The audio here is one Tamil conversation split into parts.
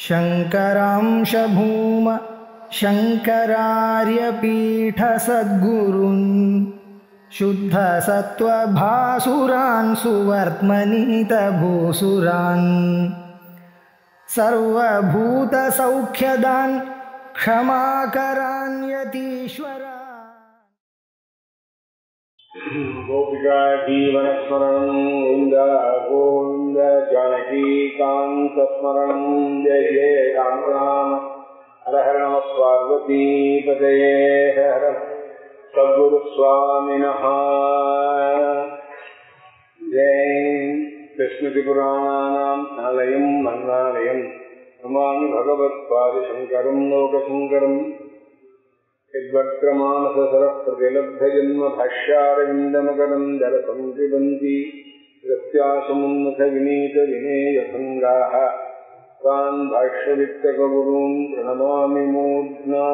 शङ्करांशभूम शङ्करार्यपीठसद्गुरुन् शुद्धसत्त्वभासुरान् सुवर्त्मनीतभूसुरान् सर्वभूतसौख्यदान् क्षमाकरान्यतीश्वरा गोपिका जीवनस्मरणं गोविन्द गोविन्द जानकीकान्तस्मरणं जय जय राम राम हर हर नमः पार्वतीपतये हर सद्गुरुस्वामिनः जय विस्मृतिपुराणानाम् आलयम् मन्नालयम् नमामि भगवत्पादशङ्करम् लोकशङ्करम् यद्वक्रमानसरः प्रतिलब्धजन्मभाष्यारविन्दमकरम् जलसंपिबन्ति प्रत्याशमुन्मुखविनीतविनेयभङ्गाः तान् भाष्यवित्तकगुरून् प्रणमामि मूर्ध्ना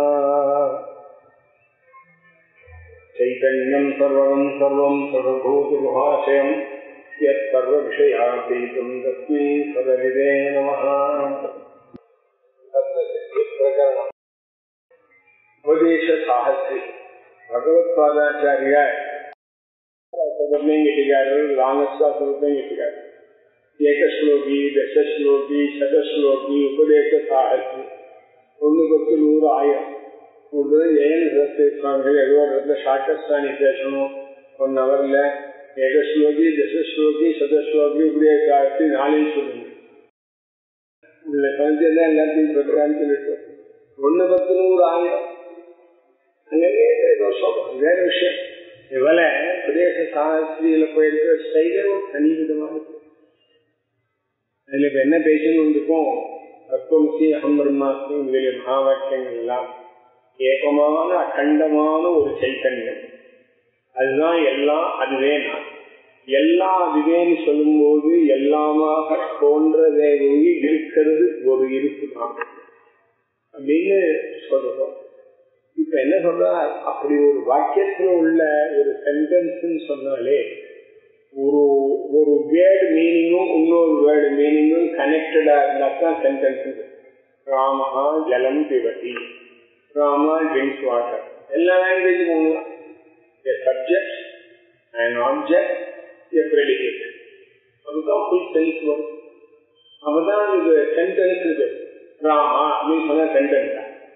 चैतन्यम् सर्वम् सर्वम् सर्वभूतमहाशयम् यत्सर्वविषयातीतम् तस्मै सदविदे नमः प्रकरणम् உபதேச சாகசி பகவத்பாதாச்சாரியார் சதத்தையும் கிட்டிக்காரு ராமஸ்வாசத்தையும் கிட்டிக்காரு ஏகஸ்லோகி தசஸ்லோகி சதஸ்லோகி உபதேச சாகசி ஒன்று பத்து நூறு ஆயிரம் ஒரு ஜெயன் சரஸ்வதி சுவாமிகள் ஏதோ ஒரு இடத்துல ஷார்டஸ்டானி பேசணும் ஒன் ஹவர்ல ஏகஸ்லோகி தசஸ்லோகி சதஸ்லோகி உபதேச சாகசி நாளையும் சொல்லுங்க உள்ள பஞ்செல்லாம் எல்லாத்தையும் பிரச்சாரம் சொல்லிட்டு ஒன்று பத்து நூறு ஆயிரம் வேற விஷயம் இவள பிரதேச சாஸ்திரியில போயிருக்கிற ஸ்டைலே ஒரு தனி விதமான அதுல இப்ப என்ன பேசணும் இருக்கும் தத்துவமசி அகம் பிரம்மாஸ்மி முதலிய மகா வாக்கியங்கள் எல்லாம் ஏகமான அகண்டமான ஒரு சைத்தன்யம் அதுதான் எல்லாம் அதுவே நான் எல்லா அதுவேன்னு சொல்லும்போது எல்லாமாக தோன்றதே இருக்கிறது ஒரு இருப்பு தான் அப்படின்னு சொல்றோம் இப்ப என்ன சொல்ற அப்படி ஒரு வாக்கியத்துல உள்ள ஒரு சென்டென்ஸ் சொன்னாலே ஒரு ஒரு வேர்டு மீனிங்கும் இன்னொரு வேர்டு மீனிங்கும் கனெக்டடா இருந்தா தான் சென்டென்ஸ் ராமஹா ஜலம் பிவட்டி ராமா ட்ரிங்க்ஸ் வாட்டர் எல்லா லாங்குவேஜும் ஒன்று a subject and object a predicate அதுதான் ஃபுல் சென்ஸ் வரும் அப்பதான் இது சென்டென்ஸ் இது ராமா அப்படின்னு சொன்ன சென்டென்ஸ்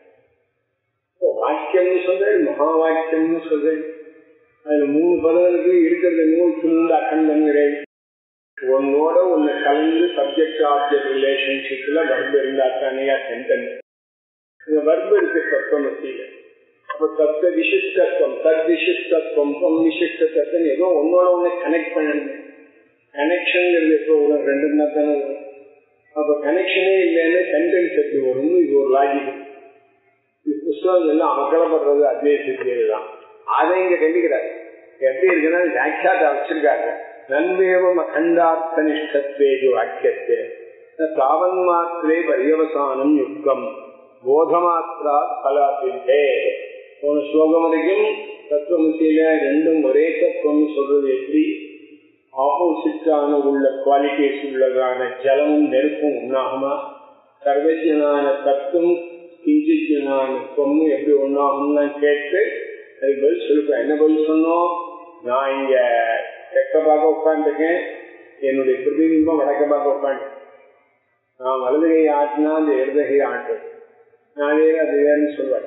வாக்கியம்னு சொல்றேன் மகா வாக்கியம்னு சொல்றேன் அதுல மூணு பதங்களுக்கு இருக்கிறது நூற்றுண்டு அகண்டங்கிறேன் உன்னோட உன்னை கலந்து சப்ஜெக்ட் ஆப்ஜெக்ட் ரிலேஷன்ஷிப்ல வர்பு இருந்தா தானேயா சென்டென்ஸ் இந்த வர்பு இருக்கு தத்துவமத்தியில அப்ப தத்துவ விசிஷ்டத்துவம் தத் விசிஷ்டத்துவம் தொம் விசிஷ்டத்துவம் ஏதோ உன்னோட உன்னை கனெக்ட் பண்ணணும் கனெக்ஷன் எப்போ வரும் ரெண்டு தான் தானே வரும் அப்ப கனெக்ஷனே இல்லைன்னு சென்டென்ஸ் எப்படி வரும் இது ஒரு லாஜிக் புஸ்தகம் எல்லாம் அமக்கலப்படுறது அத்வைதத்திலே தான் அதை இங்க கண்டிக்கிறாரு எப்படி இருக்குன்னா வியாக்கியாட்ட வச்சிருக்காங்க நன்மேவம் அகண்டார்த்த நிஷ்டத்வேஜு வாக்கியத்தே தாவன் மாத்திரே பரியவசானம் யுக்தம் போதமாத்திரா பலாசித்தே போன ஸ்லோகம் வரைக்கும் தத்துவமசியில ரெண்டும் ஒரே தத்துவம் சொல்றது எப்படி ஆப்போசிட்டான உள்ள குவாலிட்டிஸ் உள்ளதான ஜலமும் நெருப்பும் உண்ணாகுமா சர்வஜனான தத்துவம் கிஞ்சிஜனான பொண்ணு எப்படி ஒன்றாகும்னு கேட்டு அதுக்கு பதில் சொல்லிப்பேன் என்ன பதில் சொன்னோம் நான் இங்க தெற்க பார்க்க உட்காந்துருக்கேன் என்னுடைய பிரதிபிம்பம் வடக்க பார்க்க உட்காந்து நான் வலதுகை ஆட்டினா அந்த இடதுகை ஆட்டு நான் வேறு அது வேறுனு சொல்லுவேன்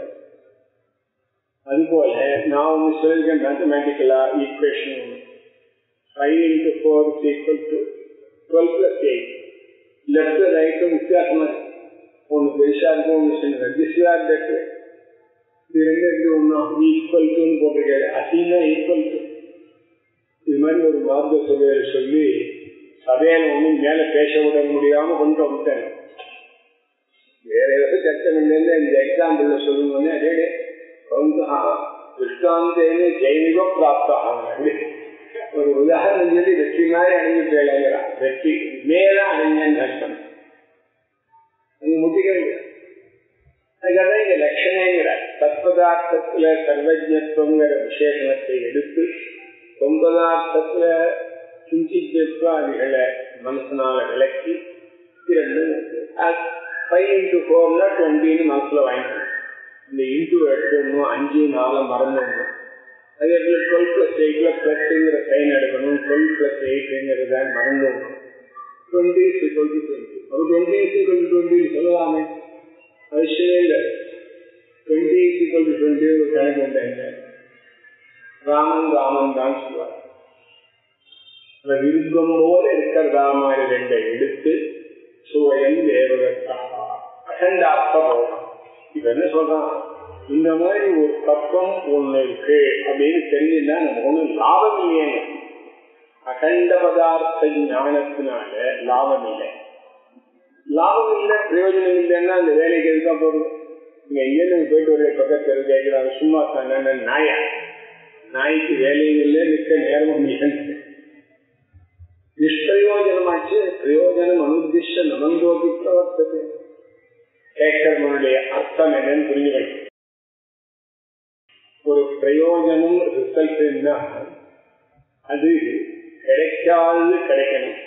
அதுபோல நான் ஒன்று சொல்லியிருக்கேன் மேத்தமேட்டிக்கலா ஈக்குவேஷன் ஒன்று five into four is equal to twelve plus eight left ரைட்டும் வித்தியாசமா ஒன்று பெருசா இருக்கும் ஒன்று சின்ன திஸ்லா இருக்கு இது ரெண்டு ரெண்டு ஒன்றா ஈக்குவல் டுன்னு போட்டிருக்காரு அசினா ஈக்குவல் டு இது மாதிரி ஒரு மார்க்க சபையில் சொல்லி சபையில ஒன்றும் மேல பேச விட முடியாம கொண்டு வந்துட்டேன் வேற ஏதாவது சட்டம் இல்லைன்னு இந்த எக்ஸாம்பிள்ல சொல்லுங்க அதே திருஷ்டாந்தேன்னு ஜெயினிகோ பிராப்தா ஒரு உதாரணம் சொல்லி வெற்றி மாதிரி அணிஞ்சிட்டு விளையாடுறான் வெற்றி மேல அணிஞ்சன்னு அர்த்தம் அது முட்டிக்கிறது அதுக்காக இங்க லட்சணங்கிற தத்பதார்த்தத்துல சர்வஜத்துவங்கிற விசேஷணத்தை எடுத்து தொம்பதார்த்தத்துல கிஞ்சித்வாதிகளை மனசனால விளக்கி இரண்டு ஃபைவ் இன்டூ ஃபோர்னா டுவெண்ட்டின்னு மனசுல வாங்கிக்கணும் இந்த இன்டூ எடுக்கணும் அஞ்சு நாலு மறந்துடணும் அதே போல டுவெல் பிளஸ் எயிட்ல பிளஸ்ங்கிற சைன் எடுக்கணும் டுவெல் பிளஸ் எயிட்ங்கிறத மறந்துடணும் twenty is equal to twenty ஒரு twenty is equal to twenty சொல்லலாமே அவசியமே இல்லை twenty is equal to twenty ஒரு கணக்கு உண்டாங்க ராமன் ராமன் தான் சொல்லுவார் விருப்பம் போல இருக்கிறதா மாதிரி ரெண்டை எடுத்து சுவயம் தேவதற்காக அகண்டார்த்த போகம் இப்ப என்ன சொல்றான் இந்த மாதிரி ஒரு தப்பம் ஒண்ணு இருக்கு அப்படின்னு தெரிஞ்சுன்னா நமக்கு ஒண்ணும் லாபம் இல்லையேங்க அகண்ட பதார்த்த ஞானத்தினால லாபம் இல்லை லாபம் இல்லை பிரயோஜனம் இல்லைன்னா அந்த வேலைக்கு எதுக்கா போடுது நீங்க எங்கேருந்து போயிட்டு ஒரு பக்கத்தில் கேட்கிறாங்க சும்மா தானே நாயா நாய்க்கு வேலையும் இல்லை நிற்க நேரமும் இல்லை நிஷ்பிரயோஜனமாச்சு பிரயோஜனம் அனுதிஷ்ட நமந்தோபி பிரவர்த்தது கேட்கறவனுடைய அர்த்தம் என்னன்னு புரிஞ்சுக்கணும் ஒரு பிரயோஜனம் ரிசல்ட்னா அது கிடைக்காதது கிடைக்கணும்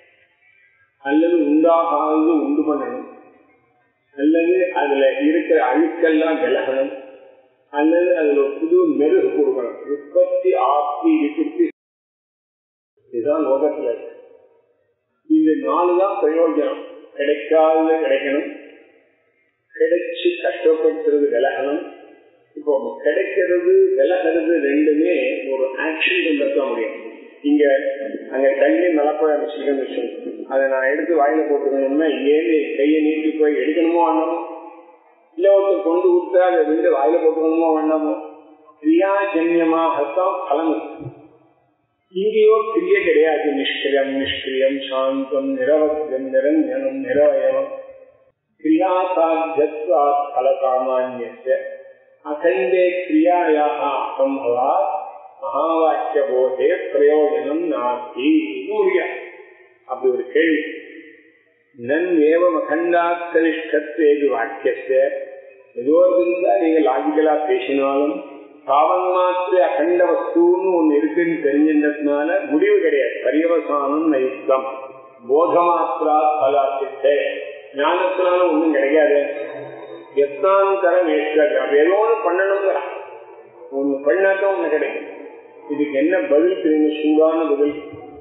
அல்லது உண்டாகாதது உண்டு பண்ணணும் அல்லது அதுல இருக்கிற அழுக்கெல்லாம் விலகணும் அல்லது அதுல ஒரு புது மெருகு கொடுக்கணும் உற்பத்தி ஆப்தி விருத்தி இதுதான் லோகத்துல இருக்கு இந்த நாலு தான் பிரயோஜனம் கிடைக்காதது கிடைக்கணும் கிடைச்சு கஷ்டப்படுத்துறது விலகணும் இப்போ கிடைக்கிறது விலகிறது ரெண்டுமே ஒரு ஆக்ஷன் கொண்டு முடியும் இங்க அங்க தண்ணி மலப்பழம் வச்சிருக்கேன்னு வச்சுக்கோங்க அதை நான் எடுத்து வாயில போட்டுக்கணும்னா ஏழு கையை நீட்டி போய் எடுக்கணுமோ வேண்டாமோ இல்ல ஒருத்தர் கொண்டு கொடுத்தா அதை விண்டு வாயில போட்டுக்கணுமோ வேண்டாமோ கிரியாஜன்யமாகத்தான் பலன் இருக்கு இங்கேயோ கிரிய கிடையாது நிஷ்கிரியம் நிஷ்கிரியம் சாந்தம் நிரவத்தியம் நிரஞ்சனம் நிரவயம் கிரியாசாத்தியத்வா பலசாமான்யஸ்ய அகண்டே கிரியாயாக அசம்பவாத் மகாவாக்கிய போதே பிரயோஜனம் நாஸ்தி முடியா அப்படி ஒரு கேள்வி நன் ஏவம் அகண்டாக்கனிஷ்டத்வேது வாக்கியத்தை ஏதோ இருந்தா நீங்க லாஜிக்கலா பேசினாலும் தாவன் மாத்திர அகண்ட வஸ்துன்னு ஒண்ணு இருக்குன்னு தெரிஞ்சின்றதுனால முடிவு கிடையாது பரியவசானம் நைத்தம் போத மாத்திரா பலாசித்தே ஞானத்தினால ஒண்ணும் கிடைக்காது எத்தாந்தரம் ஏற்காது ஏதோ ஒண்ணு பண்ணணுங்கிறான் ஒண்ணு பண்ணாதான் ஒண்ணு கிடைக்கும் இதுக்கு என்ன பதில் தெரியுங்க சூடான பதில்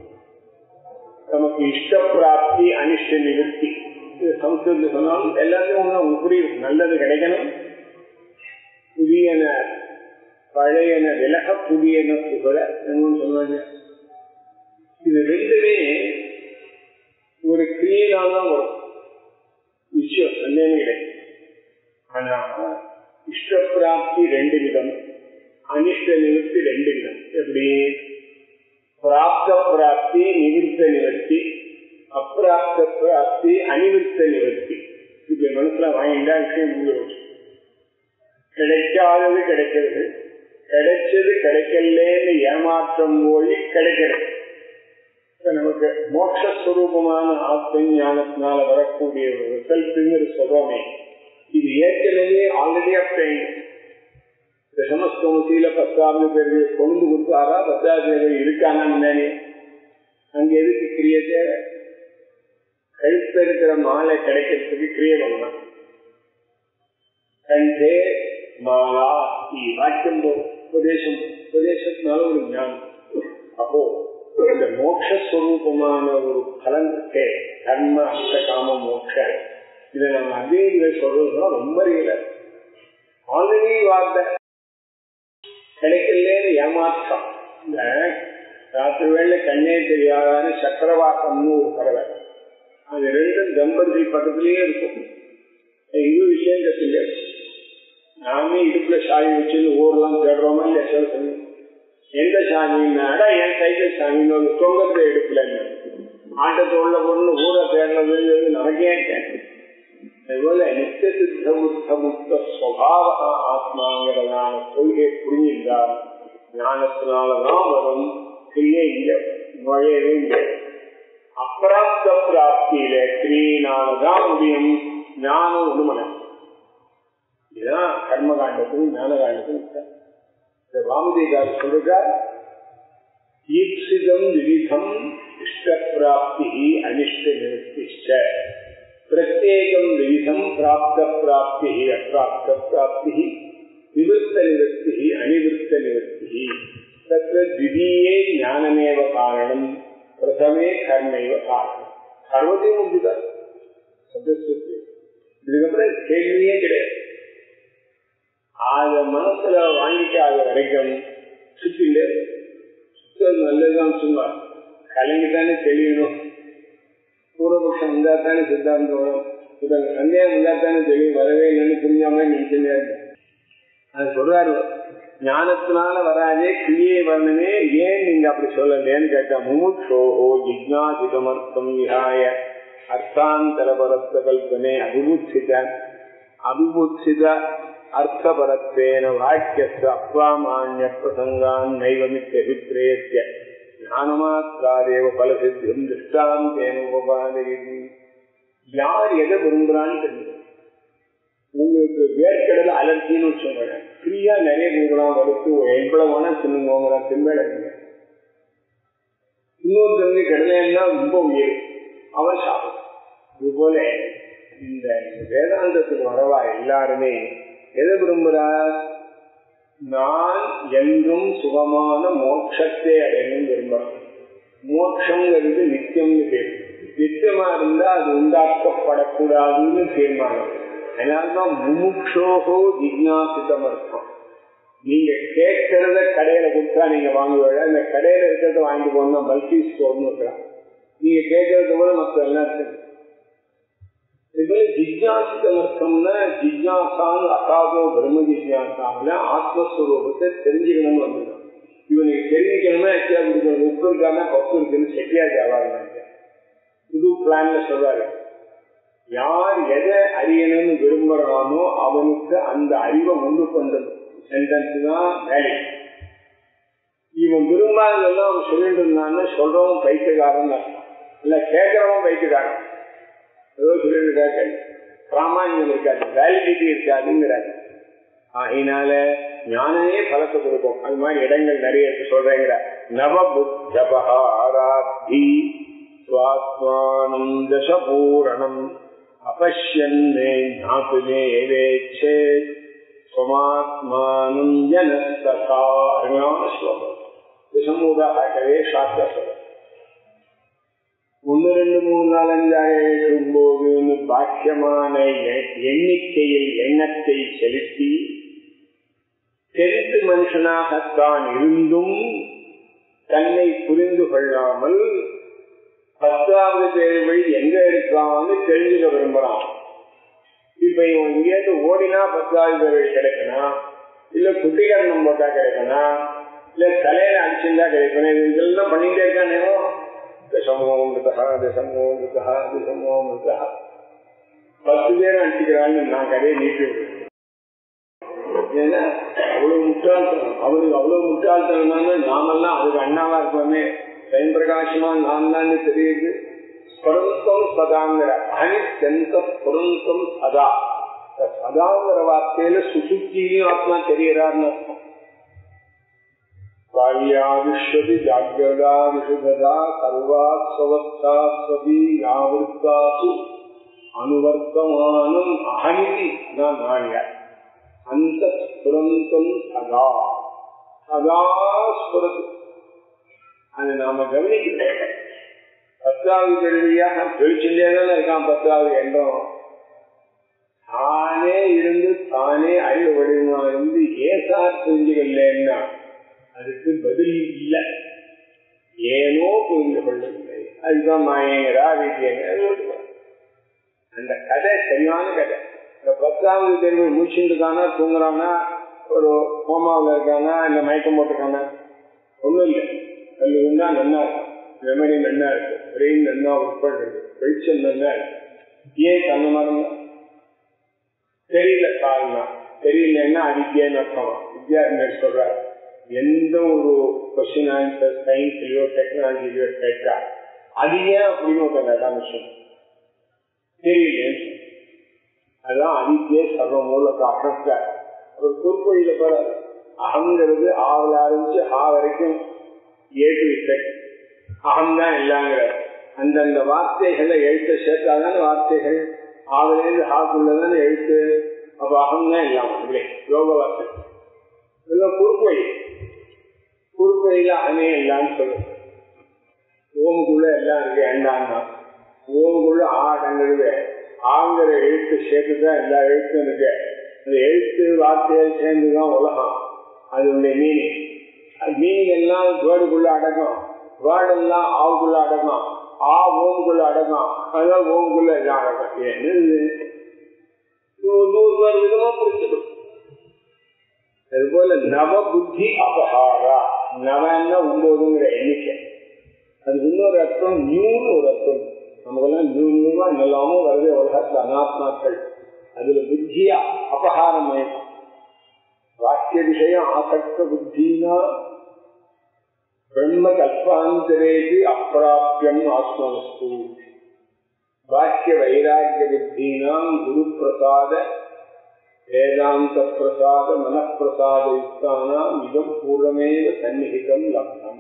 நமக்கு இஷ்ட பிராப்தி அனிஷ்ட நிவர்த்தி இது சம்ஸ்கிருதத்தில் சொன்னாலும் எல்லாத்தையும் ஒண்ணு உங்களுக்கு புரியும் நல்லது கிடைக்கணும் புதியன பழையன விலக புதியன புகழ என்னன்னு சொன்னாங்க இது ரெண்டுமே ஒரு கிரியையினால் தான் வரும் விஷயம் சந்தேகம் கிடையாது ஆனா இஷ்ட பிராப்தி ரெண்டு விதம் அனிஷ்ட நிவர்த்தி ரெண்டு விதம் எப்படி பிராப்த பிராப்தி நிவிர்த்த நிவர்த்தி அப்பிராப்த பிராப்தி அனிவிர்த்த நிவர்த்தி இப்படி மனசுல வாங்கிட்டா விஷயம் முடிஞ்சு கிடைக்காதது கிடைக்கிறது கிடைச்சது கிடைக்கலன்னு ஏமாற்றம் போய் கிடைக்கிறது நமக்கு மோட்சஸ்வரூபமான ஆத்ம ஞானத்தினால வரக்கூடிய ஒரு ரிசல்ட்ங்கிற சொல்றோமே இது ஏற்கனவே ஆல்ரெடி அப்டைன் தசமஸ்தோமத்தில பத்தாவது பேர்கள் கொண்டு கொடுத்தாரா பத்தாவது பேர்கள் இருக்கானா முன்னாடி அங்க எதுக்கு கிரிய தேவை கழுத்துல இருக்கிற மாலை கிடைக்கிறதுக்கு கிரிய பண்ணலாம் கண்டே மாலா வாக்கியம் உபதேசம் உபதேசத்தினால ஒரு ஞானம் அப்போ இந்த மோட்சஸ்வரூபமான ஒரு பலன் இருக்கே கர்ம அஷ்ட காம மோட்ச இதை நம்ம அங்கேயே சொல்றதுனா ரொம்ப ரியல ஆல்ரெடி வார்த்தை கிடைக்கலன்னு ஏமாற்றம் இந்த ராத்திரி வேலை கண்ணே தெரியாதான்னு சக்கரவாக்கம்னு ஒரு பறவை அது ரெண்டும் தம்பதி பக்கத்திலேயே இருக்கும் இது விஷயம் கத்துல நாமே இடுப்புல சாமி வச்சு ஊர்லாம் தேடுறோமா இல்லையா சொல்ல சொல்லி எந்த சாமின்னாடா என் சைக்கிள் சாமின்னு ஒரு தொங்கத்தை எடுக்கல ஆட்டத்தை உள்ள பொண்ணு ஊரை தேடுறது நமக்கே அதுபோல நித்திய சித்த புத்த முக்த சுவாவ ஆத்மாங்கிறதான கொள்கை புரிஞ்சிருந்தால் ஞானத்தினாலதான் வரும் கிரியை இங்க நுழையவே இல்லை அப்பிராப்த பிராப்தியில கிரியினாலதான் முடியும் ஞானம் உண்மனை இதுதான் கர்ம காண்டத்துக்கும் ஞான காண்டத்துக்கும் இந்த வாமதேதார் சொல்றார் ஈப்சிதம் விவிதம் இஷ்ட பிராப்தி அனிஷ்ட நிறுத்திஷ்ட பிரத்யேகம் விவிதம் பிராப்த பிராப்தி அப்பிராப்த பிராப்தி நிவృత్త நிவృత్తి அனிவృత్త நிவృత్తి தत्र द्वितीये ஞானமேவ காரணம் பிரதமே கர்மைவ காரணம் சர்வதையும் முடிதான் சப்தஸ்துதி இதுக்கப்புறம் கேள்வியே கிடையாது அத மனசுல வாங்கிக்காத வரைக்கும் சுத்திலே சுத்தது நல்லதுதான் சொல்லுவார் கலங்கித்தானே தெளியணும் பூர்வபக்ஷம் இருந்தா தானே சித்தாந்தம் வரும் இப்ப சந்தேகம் இருந்தா தானே தெரியும் வரவே இல்லைன்னு புரியாம நினைச்சுட்டே அது சொல்றாரு ஞானத்தினால வராதே கிரியை வரணுமே ஏன் நீங்க அப்படி சொல்லலேன்னு கேட்டா முமுட்சோஹோ ஜிக்னாசிதமர்த்தம் விஹாய அர்த்தாந்தரபரத்த கல்பனே அபிபுத்தித அபிபுத்தித அர்த்தபரத்வேன வாக்கியஸ்ய அப்ராமான்ய பிரசங்கான் நைவமித்யபிப்ரேத்ய ஞானமாத்திராதேவ பலசித்தியம் திருஷ்டாந்தேன உபாதையில் யார் எதை விரும்புறான்னு தெரியும் உங்களுக்கு வேர்க்கடல அலர்ஜின்னு வச்சுக்கோங்க ஃப்ரீயா நிறைய கொடுக்கலாம் வறுத்து எவ்வளவு வேணா தின்னுங்க தின்பேடங்க இன்னொருத்தருக்கு கடலைன்னா ரொம்ப உயிர் அவன் சாப்பிடும் இது போல இந்த வேதாந்தத்துக்கு வரவா எல்லாருமே எதை விரும்புறார் நான் என்றும் சுகமான மோட்சத்தை அடையணும் விரும்புறான் மோட்சங்கிறது நித்தியம்னு பேர் நித்தியமா இருந்தா அது உண்டாக்கப்படக்கூடாதுன்னு தீர்மானம் அதனால்தான் முமுட்சோகோ ஜிக்னாசிதம் இருக்கும் நீங்க கேட்கறத கடையில கொடுத்தா நீங்க வாங்குவீங்க இந்த கடையில இருக்கிறத வாங்கிட்டு போனா மல்டி ஸ்டோர்னு இருக்கலாம் நீங்க கேட்கறத விட மத்த எல்லாம் இருக்கு இதுல ஜிக்னாசிதம் இருக்கம்னா ஜிக்னாசான்னு அகாதோ பிரம்ம ஜிக்னாசாவில ஆத்மஸ்வரூபத்தை தெரிஞ்சுக்கணும்னு வந்துடும் இவனுக்கு தெரிஞ்சுக்கணும்னா எச்சா கொடுக்கணும் உப்பு இருக்காம பப்பு இருக்குன்னு செட்டியா வியாபாரம் புது பிளான்ல சொல்றாரு யார் எதை அறியணும்னு விரும்புறானோ அவனுக்கு அந்த அறிவை உண்டு கொண்டது சென்டென்ஸ் தான் வேலை இவன் விரும்பாததெல்லாம் அவன் சொல்லிட்டு இருந்தான்னு சொல்றவன் பைத்தியக்காரன் இல்ல கேட்கறவன் பைத்தியக்காரன் ஏதோ சொல்லிட்டு கேட்க பிராமான்யம் இருக்காது வேலிடிட்டி இருக்காதுங்கிறாரு ஆகினால ஞானமே பலத்தை கொடுக்கும் அது மாதிரி இடங்கள் நிறைய இருக்கு சொல்றேங்கிற நவ புத்தபகாராத்தி சுவாத்மானம் தசபூரணம் அபஷ்யன்னே ஞாபகே வேச்சே ஸ்வமாத்மானம் ஜனஸ்தா அருமையான ஸ்லோகம் திசமூகவே சாஸ்திர சொல்லம் ஒன்னு ரெண்டு மூணு நாலு அஞ்சாறு போது பாக்கியமான எண்ணிக்கையில் எண்ணத்தை செலுத்தி தெரிந்து மனுஷனாகத்தான் இருந்தும் தன்னை புரிந்து கொள்ளாமல் பத்தாவது தேர்வை எங்க இருக்கான்னு தெரிஞ்சுக்க விரும்புறான் இப்ப இவன் இங்கேருந்து ஓடினா பத்தாவது தேர்வை கிடைக்கணும் இல்ல குட்டிகரணம் போட்டா கிடைக்கணும் இல்ல தலையில அடிச்சிருந்தா கிடைக்கணும் இதெல்லாம் பண்ணிட்டே இருக்கானே தசமோ மிருதா தசமோ மிருதா தசமோ மிருதா பத்து பேரும் அடிச்சுக்கிறான்னு நான் கதையை நீட்டி ஏன்னா அவ்வளவு முட்டாள்தனம் அவருக்கு அவ்வளவு முட்டாள்தனம் நாமெல்லாம் அதுக்கு அண்ணாவா இருப்போமே ஸ்வயம் பிரகாசமா நான் தான் தெரியுது ஸ்புரந்தம் சதாங்கிற அனித்தந்த ஸ்புரந்தம் சதா சதாங்கிற வார்த்தையில சுசுத்தியும் ஆத்மா தெரியறாருன்னு அர்த்தம் காவியாவிஷ்வதி ஜாகிரதாவிஷுதா சர்வாத்வஸ்தாஸ்வதி யாவிருத்தாசு அனுவர்த்தமானம் அகமிதி நான் நாணியார் அந்த ஸ்புரந்தம் சதா சதா ஸ்புரத்து அது நாம கவனிக்கிறோம் பத்தாவது கேள்வியாக வெளிச்சுட்டே தானே இருக்கான் பத்தாவது என்றோம் தானே இருந்து தானே அறிவு வடிவமா இருந்து ஏசா புரிஞ்சுக்கலன்னா அதுக்கு பதில் இல்லை ஏனோ புரிந்து கொள்ளவில்லை அதுதான் மாயங்கிறா வீட்டியங்க அந்த கதை சரியான கதை இந்த பத்தாவது தேர்வு முடிச்சுட்டு இருக்கானா தூங்குறானா ஒரு கோமாவில் இருக்கானா இல்ல மயக்கம் போட்டிருக்கானா ஒண்ணும் இல்லை கல்வி இருந்தா நல்லா இருக்கும் மெமரி நல்லா இருக்கு பிரெயின் நல்லா ஒர்க் பண்றது வெளிச்சம் நல்லா இருக்கு ஏன் கண்ண மரம் தெரியல காரணம் தெரியலன்னா அவித்யான்னு அர்த்தம் வித்யார்த்தர் சொல்றாரு எந்த ஒரு கொஸ்டின் ஆன்சர் சயின்ஸ்லயோ டெக்னாலஜிலயோ கேட்டா அது ஏன் அப்படின்னு ஒரு விஷயம் தெரியல அதான் அவித்யே சர்வ மூல காரணம் ஒரு குறிப்பொழியில போற அகங்கிறது ஆவல ஆரம்பிச்சு ஆ வரைக்கும் ஏ டு இஃபெக்ட் அகம் தான் எல்லாங்கிற அந்தந்த வார்த்தைகளை எழுத்த சேர்த்தாதான வார்த்தைகள் ஆவிலேருந்து ஹாக்குள்ளதான எழுத்து அப்ப அகம்னா இல்லாம இல்லை யோக வார்த்தை இதெல்லாம் குறுப்பொழி குறுப்பொழியில அகமே இல்லான்னு சொல்லுது ஓமுக்குள்ள எல்லாம் இருக்கு ஏண்டான்னா ஓமுக்குள்ள ஆடங்கிறது ஆங்கிற எழுத்து சேர்த்துதான் எல்லா எழுத்தும் இருக்கு அந்த எழுத்து வார்த்தைகள் சேர்ந்துதான் உலகம் அதனுடைய மீனிங் மீனிங் எல்லாம் வேர்டுக்குள்ள அடங்கும் வேர்டு எல்லாம் ஆவுக்குள்ள அடங்கும் ஆ ஓமுக்குள்ள அடங்கும் அதனால ஓமுக்குள்ள எல்லாம் அடங்கும் என்னது நூறு விதமா புரிஞ்சுக்கணும் அது போல நவ புத்தி அபகாரா நவன்னா ஒன்பதுங்கிற எண்ணிக்கை அதுக்கு இன்னொரு அர்த்தம் நியூன்னு ஒரு அர்த்தம் நமக்கெல்லாம் நியூ நியூவா எல்லாமோ வருது உலகத்துல அனாத்மாக்கள் அதுல புத்தியா அபகாரம் வாக்கிய விஷயம் ஆசக்த புத்தினா பிரம்ம கல்பாந்தரேபி அப்பிராபியம் ஆத்மவஸ்து வாக்கிய வைராக்கிய புத்தீனாம் குரு பிரசாத வேதாந்த பிரசாத மனப்பிரசாத யுக்தானாம் இதம் பூர்வமேவ சந்நிகிதம் லப்னம்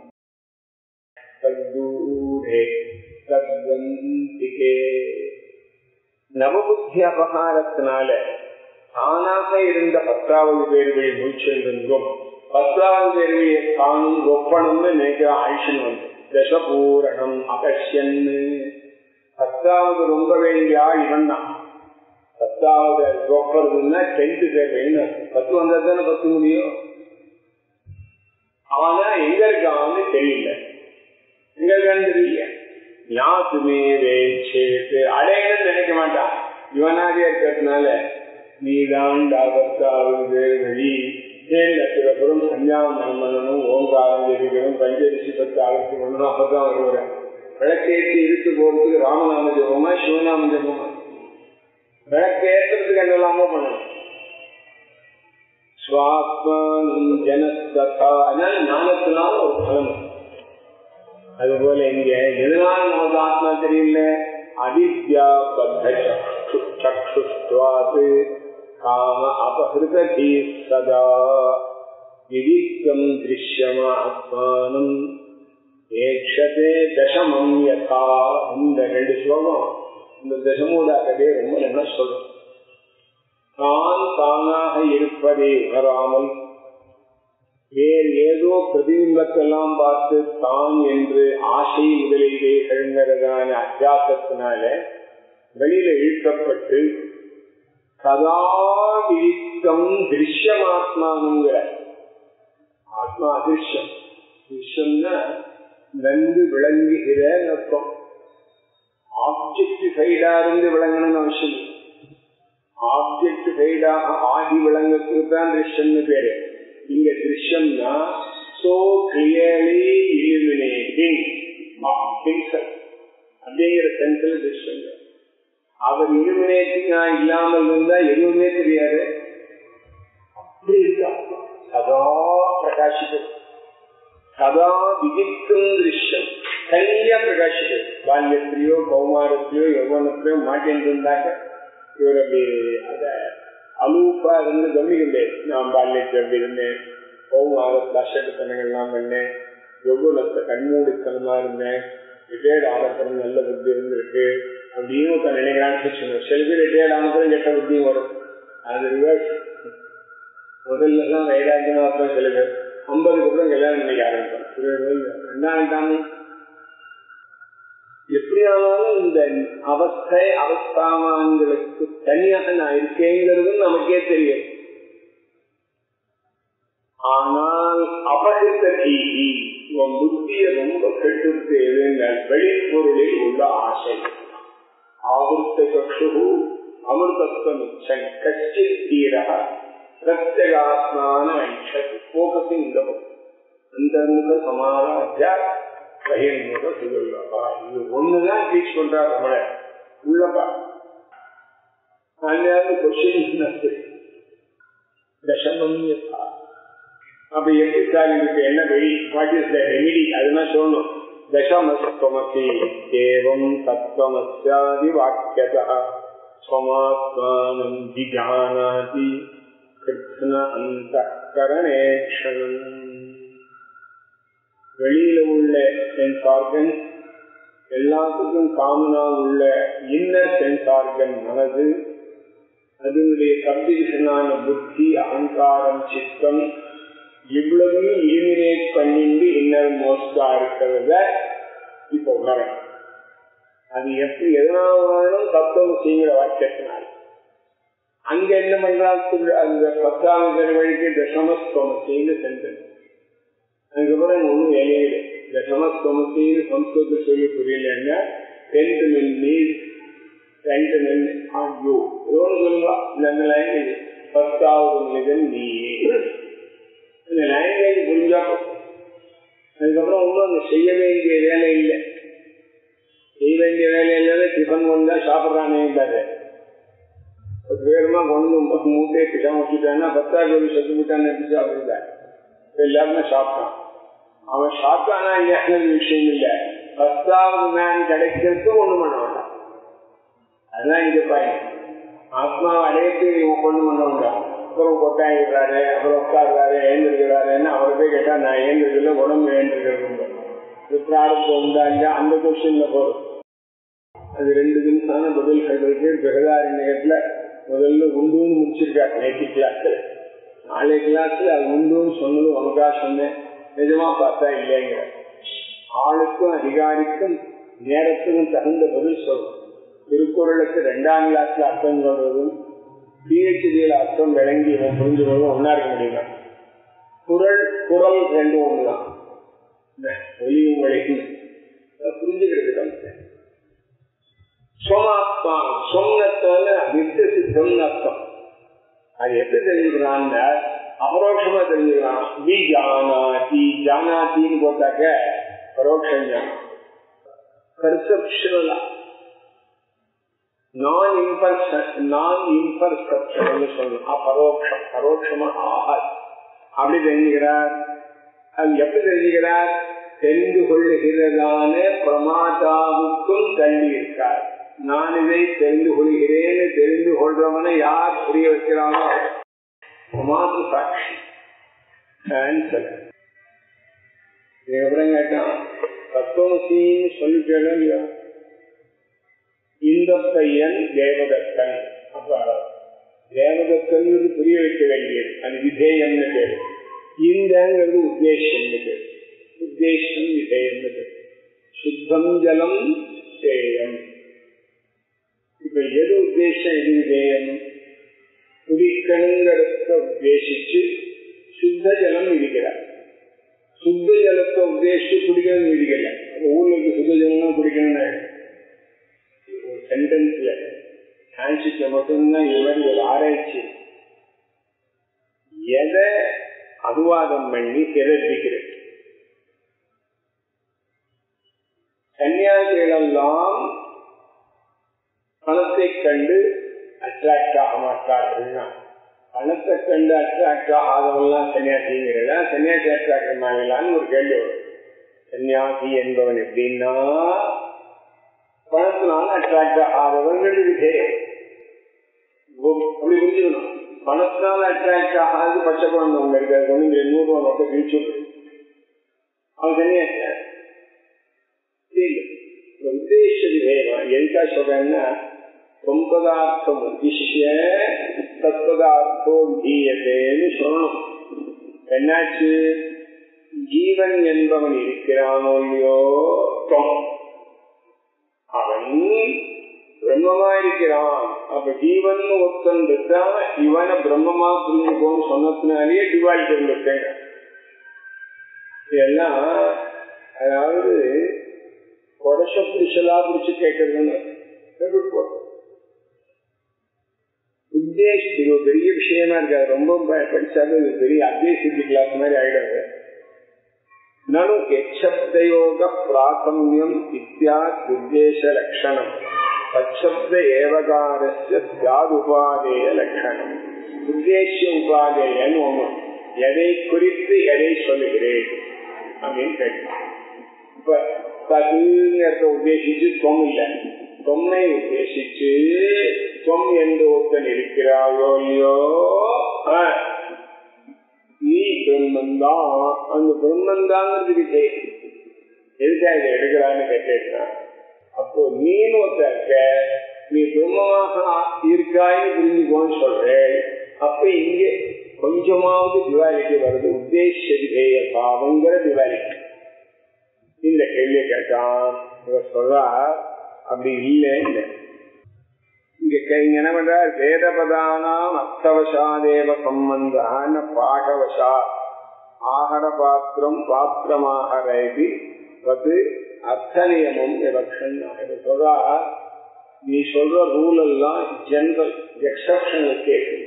தூரே தத்வந்திகே நவபுத்தி அபகாரத்தினால தானாக இருந்த பத்தாவது பேர்வழி மூச்சென்றும் பத்தாவது பேர்வழியை காணும் ஒப்பனம்னு நினைக்கிற ஆயுஷன் வந்து தசபூரணம் அகஷ்யன்னு பத்தாவது ரொம்ப வேண்டிய ஆள் இவன் தான் பத்தாவது ஒப்பறதுன்னா டென்த்து தேவைன்னு பத்து வந்தா தானே பத்து முடியும் அவனா எங்க இருக்கான்னு தெரியல எங்க இருக்கான்னு தெரியல ஞாத்துமே வேச்சேத்து அடையணும்னு நினைக்க மாட்டான் இவனாக இருக்கிறதுனால நீதாண்டா பத்தாவது வெளி ஏழப்புறம் சஞ்சாவனம் பண்ணணும் ஓங்காரம் ஜெபிக்கணும் பஞ்சரிசி பத்து ஆலோசனை பண்ணணும் அப்பதான் வருவார் விளக்கேற்றி இருக்கு போறதுக்கு ராமநாம ஜபமா சிவநாம ஜபமா விளக்கேற்றுறதுக்கு என்னெல்லாமோ பண்ணணும் சுவாத்மானம் ஜனஸ்தா அதனால ஞானத்தினால ஒரு பலம் அதுபோல இங்க எதனால நமக்கு ஆத்மா தெரியல அவித்யா பத்த சக்ஷுஷ்வாது காம அபகிருதி சதா விதிக்கம் திருஷ்யமாத்மானம் ஏக்ஷதே தசமம் யதா இந்த ரெண்டு ஸ்லோகம் இந்த தசமோட கதையை ரொம்ப நல்லா சொல்லும் தான் தானாக இருப்பதை உணராமல் வேறு ஏதோ பிரதிபிம்பத்தெல்லாம் பார்த்து தான் என்று ஆசை முதலீடு கிழங்கிறதான அத்தியாசத்தினால வெளியில இழுக்கப்பட்டு சதா விரித்தம் திருஷ்யமாத்மானுங்கிற ஆத்மா அதிர்ஷ்யம் திருஷ்யம்னா நன்கு விளங்குகிற அர்த்தம் ஆப்ஜெக்டிஃபைடா இருந்து விளங்கணும்னு அவசியம் ஆப்ஜெக்டிஃபைடாக ஆகி விளங்கத்துக்கு தான் திருஷ்யம்னு பேரு இங்க திருஷ்யம்னா சோ கிளியர்லி இலிமினேட்டிங் அப்படிங்கிற சென்ஸ்ல திருஷ்யம் அவர் இலுமினேட்டிங்கா இல்லாமல் இருந்தா எதுவுமே தெரியாது அப்படி இருக்கா சதா பிரகாசிக்கும் சதா விதிக்கும் திருஷ்யம் தனியா பிரகாசிக்கும் பால்யத்திலேயோ கௌமாரத்திலேயோ யௌவனத்திலேயோ மாட்டேன் இருந்தாக்க இவர் அப்படி அத அலூப்பா இருந்து கவனிக்கலே நான் பால்யத்தில் எப்படி இருந்தேன் கௌமாரத்தில் அசட்டுத்தனங்கள்லாம் பண்ணேன் யௌவனத்தை கண்மூடித்தனமா இருந்தேன் ரிட்டையர்ட் ஆனப்பறம் நல்ல புத்தி இருந்திருக்கு அப்படின்னு ஒருத்தன் நினைக்கிறான்னு வச்சுக்கணும் சில பேர் ரிட்டையர்ட் ஆனப்பறம் கெட்ட புத்தியும் வரும் அது ரிவர்ஸ் முதல்ல தான் வைராக்கியமா இருப்பேன் சில பேர் ஐம்பதுக்கு அப்புறம் கல்யாணம் நினைக்க ஆரம்பிப்பேன் ரெண்டாயிரம் எப்படியானாலும் இந்த அவஸ்தை அவஸ்தாமான்களுக்கு தனியாக நான் இருக்கேங்கிறதும் நமக்கே தெரியும் ஆனால் அபகிருத்த தீதி உன் புத்திய ரொம்ப கெட்டுத்து எதுங்கள் வெளிப்பொருளில் உள்ள ஆசை ஆவர்த்த சக்ஷு அமிர்தத்வமிச்சன் கச்சித் தீரக பிரத்யகாத்மான ஐஷத் போக்கஸிங் இந்த அந்த சமாராஜ்ய பகிர்முக சுகல்லபா இது ஒண்ணுதான் டீச் பண்றார் நம்மள உள்ளப்பா அதாவது கொஸ்டின் தசமம் யதா அப்ப எப்படி சார் இதுக்கு என்ன வழி வாட் இஸ் த ரெமிடி அதுதான் சொல்லணும் தசமஸ்வமசி ஏவம் தத்துவமஸ்யாதி வாக்கியதா ஸ்வமாத்மானம் ஜிஜானாதி கிருஷ்ண அந்த கரணேஷனம் வெளியில உள்ள சென்ஸ் ஆர்கன்ஸ் எல்லாத்துக்கும் காமனா உள்ள இன்னர் சென்ஸ் ஆர்கன் மனது அதனுடைய சப்டிவிஷனான புத்தி அகங்காரம் சித்தம் இவ்வளவையும் இலிமினேட் பண்ணிட்டு இன்னர் மோஸ்டா இருக்கிறத இப்ப உணரணும் அது எப்படி எதனால உணரணும் தத்துவம் செய்கிற வாக்கியத்தினால அங்க என்ன பண்றாங்க அந்த பத்தாவது வழிக்கு தசமஸ்தோமத்தின்னு சென்றது அதுக்கப்புறம் ஒன்றும் வேலையே இல்லை தசமஸ்தோமத்தின்னு சம்ஸ்கிருத சொல்லி புரியலன்னா டென்த் மில் மீட் டென்த் மில் ஆன் யூ ஏதோன்னு சொல்லுவா இந்த லாங்குவேஜ் பத்தாவது மனிதன் நீயே இந்த லாங்குவேஜ் புரிஞ்சா அதுக்கப்புறம் ஒன்றும் அங்க செய்ய வேண்டிய வேலை இல்லை செய்ய வேண்டிய வேலை இல்லாத டிஃபன் வந்தா சாப்பிட்றானே பத்து பேருமா கொண்டு மூட்டையை பிசாம வச்சுட்டான்னா பத்தாவது செத்து விட்டான்னு எப்படி சாப்பிடுறா எல்லாருமே சாப்பிட்டான் அவன் சாப்பிட்டானா இல்லையாங்கிற விஷயம் இல்லை பத்தாவது மேன் கிடைக்கிறதுக்கு ஒண்ணு பண்ண வேண்டாம் அதுதான் இங்க பையன் ஆத்மா அடையத்து இவன் கொண்டு பண்ண வேண்டாம் அப்புறம் கொட்டாயிடுறாரு அப்புறம் உட்காடுறாரு எழுந்திருக்கிறாருன்னு அவரை போய் கேட்டா நான் எழுந்திருக்கல உடம்பு எழுந்திருக்கிறது பிராரத்தம் உண்டா இல்லையா அந்த கொஸ்டின்ல போதும் அது ரெண்டு நிமிஷமான பதில் சொல்றதுக்கு பிரகதாரி நேரத்துல முதல்ல உண்டுன்னு முடிச்சிருக்காரு நேற்று கிளாஸ்ல நாளை கிளாஸ்ல அது உண்டுன்னு சொன்னது உனக்கா சொன்னேன் நிஜமா பார்த்தா இல்லைங்கிற ஆளுக்கும் அதிகாரிக்கும் நேரத்துக்கும் தகுந்த பதில் சொல்லணும் திருக்குறளுக்கு ரெண்டாம் கிளாஸ்ல அர்த்தம் சொல்றதும் பிஹெச்டியில அர்த்தம் விளங்கி இவன் புரிஞ்சுக்கிறதும் ஒன்னா இருக்க முடியுமா குரல் குரல் ரெண்டும் ஒண்ணுதான் ஒளியும் ஒளியும் புரிஞ்சுக்கிறது கம்மியா சொமாத்மா சொன்னத்தால நித்திய சித்தம்னு அர்த்தம் அது எப்படி தெரிஞ்சுக்கிறான் அபரோஷமா தெரிஞ்சுக்கிறான் வி ஜானாதி ஜானாத்தின்னு போட்டாக்க பரோட்சம் ஞானம் பர்செப்ஷனலா நான் இம்பர்சன் நான் இம்பர்செப்ஷன் சொல்லணும் அபரோக்ஷம் பரோட்சமா ஆகாது அப்படி தெரிஞ்சுக்கிறார் அது எப்படி தெரிஞ்சுக்கிறார் தெரிந்து கொள்ளுகிறதான பிரமாதாவுக்கும் தள்ளி இருக்கார் நான் இதை தெரிந்து கொள்கிறேன்னு தெரிந்து கொள்றவனை யார் புரிய வைக்கிறானோ பிரமாத சாட்சி ஆன்சர் இதுக்கப்புறம் கேட்டான் தத்துவமசின்னு சொல்லிட்டேன் இல்லையா இந்த பையன் தேவதத்தன் அப்ப தேவதத்தன் புரிய வைக்க வேண்டியது அது விதேயம்னு பேரு இந்தங்கிறது உத்தேசம்னு பேரு உத்தேசம் விதேயம்னு பேரு சுத்தம் ஜலம் தேயம் இப்ப எது உத்தேசம் எது விதேயம் குடிக்கணுங்கிறத உத்தேசிச்சு சுத்த ஜலம் விதிக்கிறார் சுத்த ஜலத்தை உத்தேசிச்சு குடிக்கணும் விதிக்கல ஊர்ல சுத்த ஜலம் குடிக்கணும்னு ஒரு சென்டென்ஸ்ல சான்சிக்க மட்டும்தான் இது மாதிரி ஒரு ஆராய்ச்சி எதை அனுவாதம் பண்ணி எதை விதிக்கிறது சன்னியாசிகளெல்லாம் பணத்தை கண்டு அட்ராக்ட் ஆக மாட்டார்கள் பணத்தை கண்டு அட்ராக்ட் ஆகாதவெல்லாம் சன்னியாசிங்கிறதா சன்னியாசி அட்ராக்ட் ஆகலான்னு ஒரு கேள்வி வரும் சன்னியாசி என்பவன் எப்படின்னா பணத்தினால அட்ராக்ட் ஆகாதவர்கள் விதேயம் அப்படி புரிஞ்சுக்கணும் பணத்தினால அட்ராக்ட் ஆகாது பச்சை குழந்தை ஒன்று இருக்காது ஒன்று நூறு ரூபா நோட்டை கிழிச்சு அவன் சன்னியாசி உத்தேச விதேயம் எதுக்கா சொல்றேன்னா தொம்பதார்த்தம் உத்திஷ்ய தத்பதார்த்தோ விதீயதேன்னு சொல்லணும் என்னாச்சு ஜீவன் என்பவன் இருக்கிறானோ இல்லையோ தொம் அவன் பிரம்மமா இருக்கிறான் அப்ப ஜீவன் ஒருத்தன் இருக்கா இவனை பிரம்மமா புரிஞ்சுக்கோன்னு சொன்னதுனாலேயே டிவால்ட் இருந்திருக்கேன் இதெல்லாம் அதாவது கொடச புடிச்சலா புடிச்சு கேட்கறதுன்னு உத்தேஷ் இது ஒரு பெரிய விஷயமா இருக்காது ரொம்ப படிச்சாலும் இது பெரிய அத்திய சித்தி கிளாஸ் மாதிரி ஆயிடாது நனு எச்சப்தயோக பிராசமியம் இத்தியாத் உத்தேச லட்சணம் தச்சப்த ஏவகாரஸ்ய தியாதுபாதேய லட்சணம் உத்தேச உபாதேயன்னு ஒண்ணு எதை குறித்து எதை சொல்லுகிறேன் அப்படின்னு கேட்கலாம் இப்ப தகுங்கிறத உத்தேசிச்சு தொம் இல்லை தொம்மை உத்தேசிச்சு தொம் என்று ஒருத்தன் இருக்கிறாயோ இல்லையோ நீ பிரம்மந்தான் அந்த பிரம்மந்தாங்கிறது விஜய் எதுக்காக இதை எடுக்கிறான்னு கேட்டேன்னா அப்போ நீன்னு ஒருத்த இருக்க நீ பிரம்மமாக இருக்காயின்னு புரிஞ்சுக்கோன்னு சொல்றேன் அப்ப இங்கே கொஞ்சமாவது டிவாலிட்டி வருது உத்தேச விதேய பாவங்கிற டிவாலிட்டி இந்த கேள்வியை கேட்டான் இவர் சொல்றா அப்படி இல்லை இல்லை இங்க இங்க என்ன பண்றார் வேதபதானாம் அர்த்தவசாதேவ சம்பந்தான பாகவசா ஆகர பாத்திரம் பாத்திரமாகரேபி பத்து அர்த்த நியமம் விவக்ஷன் சொல்றா நீ சொல்ற ரூல் எல்லாம் ஜெனரல் எக்ஸப்ஷன் கேட்குது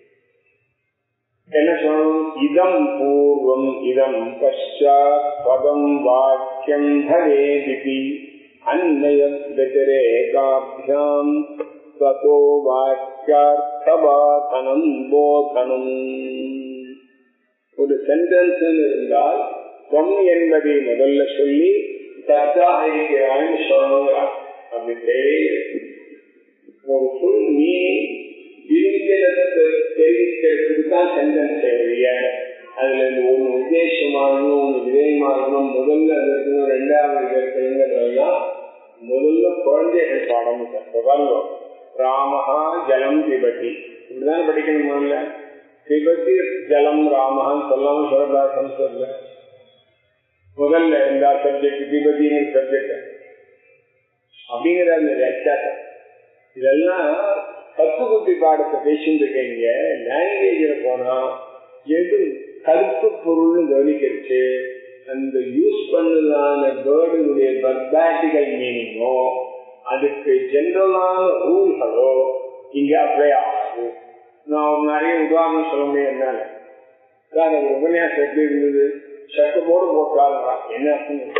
என்ன சொல்லணும் இதம் பூர்வம் இதம் பஷாத் பதம் வாக்கியம் பவேதிபி அந்நய व्यतिरेकाभ्याम् ततो வாக்கியார்த்தபாதனம் போதனம் ஒரு சென்டென்ஸ் இருந்தால் பொன் என்பதை முதல்ல சொல்லி தத்தாக இருக்கிறான்னு சொல்லணும் அப்படி தேவையில்லை ஒரு ஃபுல் மீனிங் விரிஞ்சலத்தை தெரிவிக்கிறதுக்கு தான் சென்டென்ஸ் தேவைய அதுல இருந்து ஒண்ணு உத்தேசமாகணும் ஒண்ணு விதயமாகணும் முதல்ல அது இருக்கணும் ரெண்டாவது இது இருக்குங்கிறதெல்லாம் முதல்ல குழந்தைகள் பாடம் பாருங்க ராமஹா ஜலம் பிபதி இப்படிதான் படிக்கணும் முதல்ல பிபதி ஜலம் ராமஹான்னு சொல்லாம சொல்லதா சம்ஸ்கிருத்ல முதல்ல இந்த சப்ஜெக்ட் பிபதிங்கிற சப்ஜெக்ட் அப்படிங்கிற அந்த வியாக்கியாசம் இதெல்லாம் பத்து குட்டி பாடத்தை பேசிட்டு இருக்கீங்க லாங்குவேஜ்ல போனா எது கருத்து பொருள்னு கவனிக்கிறச்சு அந்த யூஸ் பண்ணதான வேர்டுடைய பர்பாட்டிக்கல் மீனிங்கோ அதுக்கு ஜென்ரலான ரூல்களோ இங்க அப்ளை ஆகாது நான் நிறைய உதாரணம் சொல்ல முடியும் என்னால சார் அந்த உபன்யாசம் எப்படி இருந்தது சட்டமோடு போட்டாருங்களா என்ன அர்த்தம்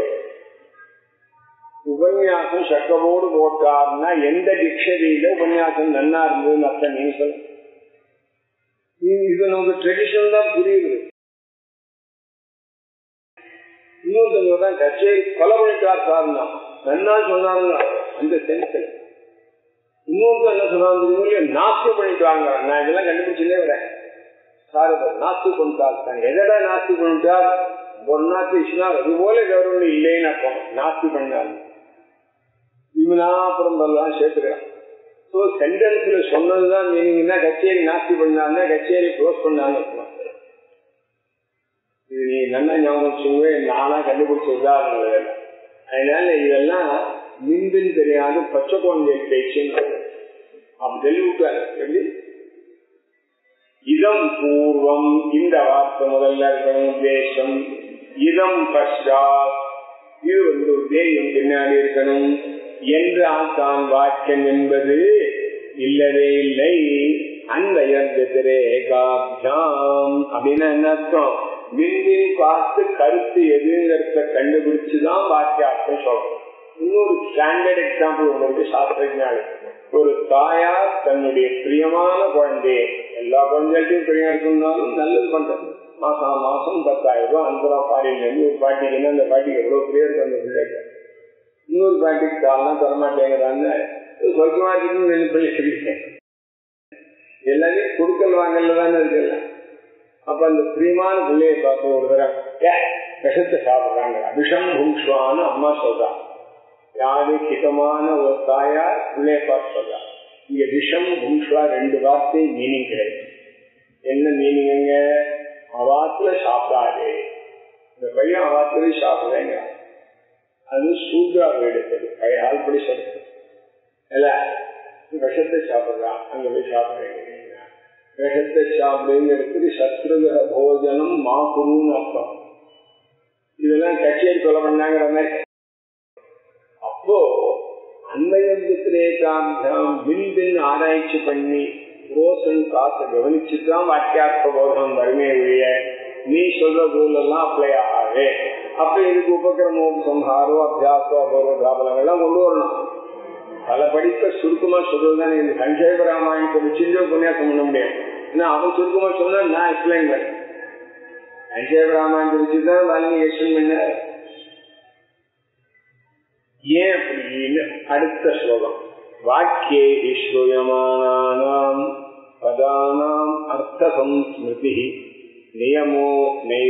உபன்யாசம் சட்டமோடு போட்டாருன்னா எந்த டிக்ஷனரியில உபன்யாசம் நன்னா இருந்ததுன்னு அர்த்தம் நீங்க சொல்ல இது நமக்கு ட்ரெடிஷன் தான் புரியுது இன்னொருத்தவங்க தான் கச்சேரி கொலை பண்ணிட்டார் சார்னா நன்னா சொன்னாங்க அந்த சென்ஸ்ல இன்னொருத்தர் என்ன சொன்னாங்க நாஸ்தி பண்ணிட்டாங்க நான் இதெல்லாம் கண்டுபிடிச்சுட்டே வரேன் சார் நாஸ்தி பண்ணிட்டார் எதடா நாஸ்தி பண்ணிட்டார் ஒரு நாத்து இஷ்னா அது போல கவர்மெண்ட் இல்லைன்னு அர்த்தம் நாஸ்தி பண்ணாங்க இவனா அப்புறம் எல்லாம் சேர்த்துக்கிறான் ஸோ சென்டென்ஸ்ல சொன்னதுதான் மீனிங்னா கச்சேரி நாஸ்தி பண்ணாங்க கச்சேரி க்ளோஸ் பண்ணாங்க இது நீ நல்லா ஞாபகம் வச்சுக்கவே நானா கண்டுபிடிச்ச உதாரணங்கள் அதனால இதெல்லாம் மின்பின் தெரியாது பச்சை குழந்தை பேச்சுன்னு அப்படி தெளிவிட்டாரு எப்படி இதம் பூர்வம் இந்த வார்த்தை முதல்ல இருக்கணும் உத்தேசம் இதம் பஷாத் இது வந்து உத்தேசம் பின்னாடி இருக்கணும் என்றால் தான் வாக்கியம் என்பது இல்லவே இல்லை அந்த ஏகாபியாம் அப்படின்னா என்ன அர்த்தம் விண்ணில் பார்த்து கருத்து எதுங்கிறத கண்டுபிடிச்சுதான் வாக்கியார்த்தம் சொல்றோம் இன்னொரு ஸ்டாண்டர்ட் எக்ஸாம்பிள் உங்களுக்கு சாஸ்திரஜால ஒரு தாயார் தன்னுடைய பிரியமான குழந்தைய எல்லா குழந்தைகள்ட்டையும் பிரியம் இருக்குன்னாலும் நல்லது பண்றது மாசம் மாசம் பத்தாயிரம் ரூபாய் அனுப்புறோம் ஃபாரின்ல இருந்து ஒரு பாட்டிக்குன்னா அந்த பாட்டிக்கு எவ்வளவு பேர் இருக்கு அந்த பிள்ளைக்கு இன்னொரு பாட்டிக்கு காலம் தரமாட்டேங்கிறான்னு சொர்க்கமா இருக்குன்னு நினைப்பி சொல்லிட்டேன் எல்லாத்தையும் கொடுக்கல் வாங்கல தானே இருக்குல்ல அப்ப அந்த பிரியமான பிள்ளைய பார்த்து ஒரு தடவை விஷத்தை சாப்பிடுறாங்க விஷம் பூஷ்வான்னு அம்மா சொல்றான் யாரு ஹிதமான ஒரு தாயார் பிள்ளைய பார்த்து சொல்றா இங்க விஷம் பூஷ்வா ரெண்டு வார்த்தை மீனிங் கிடையாது என்ன மீனிங்க அவாத்துல சாப்பிடாது இந்த பையன் அவாத்துல சாப்பிடுறேங்க அது சூத்ரா எடுத்தது கையால் படி சொல்றது இல்ல விஷத்தை சாப்பிடுறான் அங்க போய் சாப்பிடுறேங்க விஷத்தை சாப்பிடுங்கிறதுக்கு சத்ருகிர போஜனம் மாகுருன்னு அர்த்தம் இதெல்லாம் கச்சேரி கொலை பண்ணாங்கிற மாதிரி அப்போ அன்வயத்திரேகாந்தம் பின் பின் ஆராய்ச்சி பண்ணி ரோசன் காசை கவனிச்சுதான் வாக்கியார்த்த போதம் வறுமையை ஒழிய நீ சொல்ற ரூல் எல்லாம் அப்ளை ஆகாது அப்ப இதுக்கு உபக்கிரமம் சம்ஹாரோ அபியாசோ அபூர்வ தாபலங்கள்லாம் கொண்டு வரணும் பல படிப்ப சுருக்கமா சொல்றதுதான் இந்த சஞ்சேப ராமாயணத்தை வச்சுட்டு உபன்யாசம் பண்ண முடியாது ஏன்னா அவன் சுருக்கமா சொன்னா நான் எக்ஸ்பிளைன் பண்ணேன் சஞ்சேப ராமாயணத்தை வச்சுதான் வால்மீகி எக்ஸ்பிளைன் பண்ண ஏன் அப்படின்னு அடுத்த ஸ்லோகம் வாக்கியே ஸ்ரூயமானாம் பதானாம் அர்த்தசம்ஸ்மிருதி நியமோ நைவ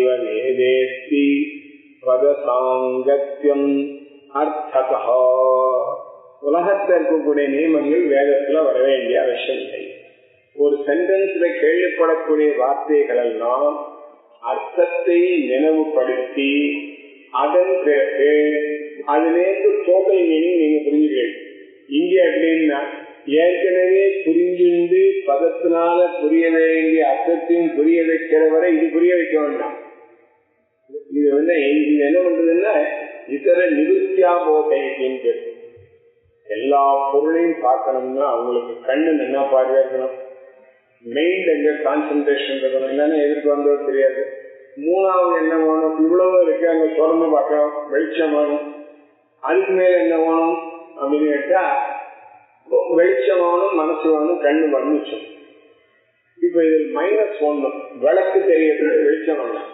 வேதேஸ்தி பதசாங்கத்தியம் அர்த்தகா உலகத்தில் இருக்கக்கூடிய நியமங்கள் வேதத்துல வர வேண்டிய அவசியம் இல்லை ஒரு சென்டென்ஸ்ல கேள்விப்படக்கூடிய வார்த்தைகள் எல்லாம் அர்த்தத்தை நினைவுபடுத்தி அதன் பிறகு அதிலேருந்து டோட்டல் மீனிங் நீங்க புரிஞ்சுக்கிறீங்க இங்க எப்படின்னா ஏற்கனவே புரிஞ்சுண்டு பதத்தினால புரிய வேண்டிய அர்த்தத்தையும் புரிய வைக்கிற வரை இது புரிய வைக்க வேண்டாம் இது வந்து இது என்ன பண்றதுன்னா இதர நிவர்த்தியா போகைன்னு எல்லா பொருளையும் பார்க்கணும்னா அவங்களுக்கு கண்ணு என்ன பார்வையா இருக்கணும் மெயின் எங்க கான்சென்ட்ரேஷன் இருக்கணும் இல்லைன்னா எதிர்க்கு வந்தது தெரியாது மூணாவது என்ன வேணும் இவ்வளவு இருக்கு அங்க திறந்து பார்க்கணும் வெளிச்சம் வேணும் அதுக்கு மேல என்ன வேணும் அப்படின்னு கேட்டா வெளிச்சம் வேணும் மனசு வேணும் கண்ணு வந்துச்சோம் இப்ப இதில் மைனஸ் ஒண்ணு விளக்கு தெரியறது வெளிச்சம் வேண்டாம்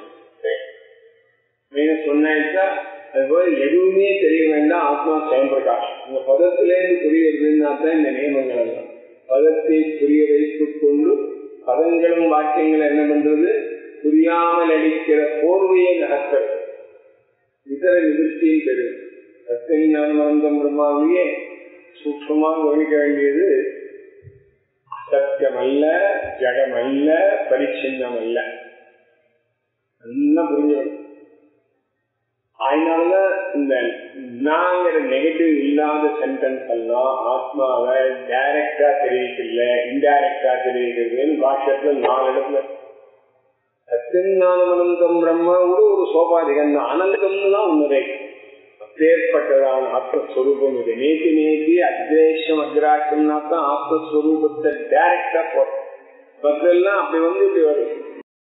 மைனஸ் ஒன்னாயிட்டா அது போல எதுவுமே தெரிய வேண்டாம் ஆத்மா சுயம்பிரகாஷம் இந்த பதத்திலேருந்து புரியுறதுன்னா தான் இந்த நியமங்கள் எல்லாம் பதத்தை புரிய வைத்துக் கொண்டு பதங்களும் வாக்கியங்களும் என்ன பண்றது புரியாமல் அளிக்கிற போர்வையை நகர்த்தல் இதர நிவர்த்தியும் பெறும் சத்தியஞானமந்தம் பிரம்மாவையே சூக்ஷமாக கவனிக்க வேண்டியது சத்தியம் அல்ல ஜடம் அல்ல பரிச்சின்னம் அல்ல நல்லா புரிஞ்சுக்கணும் அதனாலதான் இந்த நாங்கிற நெகட்டிவ் இல்லாத சென்டென்ஸ் எல்லாம் ஆத்மாவை டைரக்டா தெரிவிக்கல இன்டைரக்டா தெரிவிக்கிறதுன்னு பாஷ்யத்துல நாலு இடத்துல சத்தியஞானமனந்தம் பிரம்மா கூட ஒரு சோபாதிகன் அனந்தம்னு தான் உன்னதே அப்பேற்பட்டதான ஆத்மஸ்வரூபம் இது நேத்தி நேத்தி அத்வேஷம் அக்ராட்சம்னா தான் ஆத்மஸ்வரூபத்தை டைரக்டா போறோம் மற்றெல்லாம் அப்படி வந்து இப்படி வரும்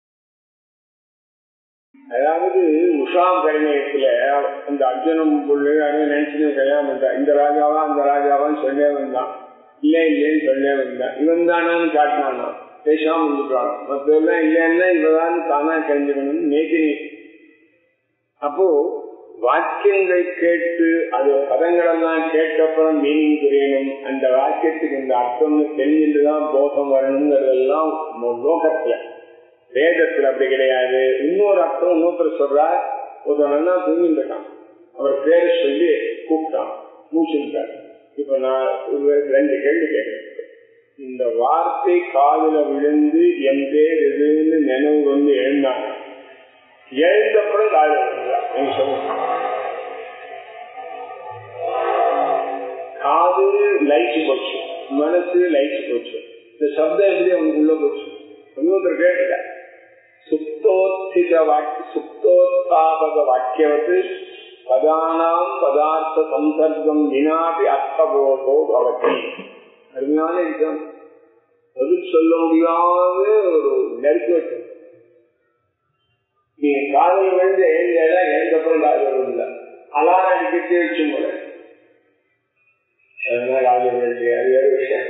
அதாவது உஷா கரிமயத்துல அந்த அர்ஜுனம் புள்ளு நினைச்சு கல்யாணம் பண்றான் இந்த ராஜாவா அந்த ராஜாவான்னு சொல்லவே வந்தான் இல்ல இல்லைன்னு சொல்லவே வந்தான் இவன் தானான்னு காட்டினானா பேசாம இருந்துட்டான் மற்றெல்லாம் இல்லைன்னா இவதான் தானா தெரிஞ்சுக்கணும்னு நேற்று அப்போ வாக்கியங்கள் கேட்டு அது பதங்களெல்லாம் கேட்டப்புறம் மீனிங் புரியணும் அந்த வாக்கியத்துக்கு இந்த அர்த்தம்னு தெரிஞ்சுட்டுதான் போகம் வரணுங்கிறதெல்லாம் லோகத்துல வேதத்துல அப்படி கிடையாது இன்னொரு அர்த்தம் இன்னொருத்தர் சொல்றார் ஒருத்தர் நல்லா தூங்கிட்டு இருக்கான் அவர் பேரை சொல்லி கூப்பிட்டான் மூச்சுட்டார் இப்ப நான் ரெண்டு கேள்வி கேட்கிறேன் இந்த வார்த்தை காதுல விழுந்து என் பேர் எதுன்னு நினைவு வந்து எழுந்தாங்க எழுந்தப்புறம் காதுல விழுந்தார் நீங்க சொல்லுங்க காது லைச்சு போச்சு மனசு லைச்சு போச்சு இந்த சப்தம் எப்படி அவனுக்கு உள்ள போச்சு இன்னொருத்தர் கேட்டுட்ட சுப்தோத்திக வாக்கிய சுப்தோத்பாபக வாக்கியவத்து பதானாம் பதார்த்த சந்தர்ப்பம் வினாபி அர்த்தபோதோ பவதி அருமையான எக்ஸாம் பதில் சொல்ல முடியாத ஒரு நெருக்கட்டு நீ காதல் விழுந்து எழுந்தல எழுந்தப்புறம் காதல் விழுந்த அலாரம் அடிக்கிட்டு வச்சு முறை அதனால காதல் விழுந்து அது வேறு விஷயம்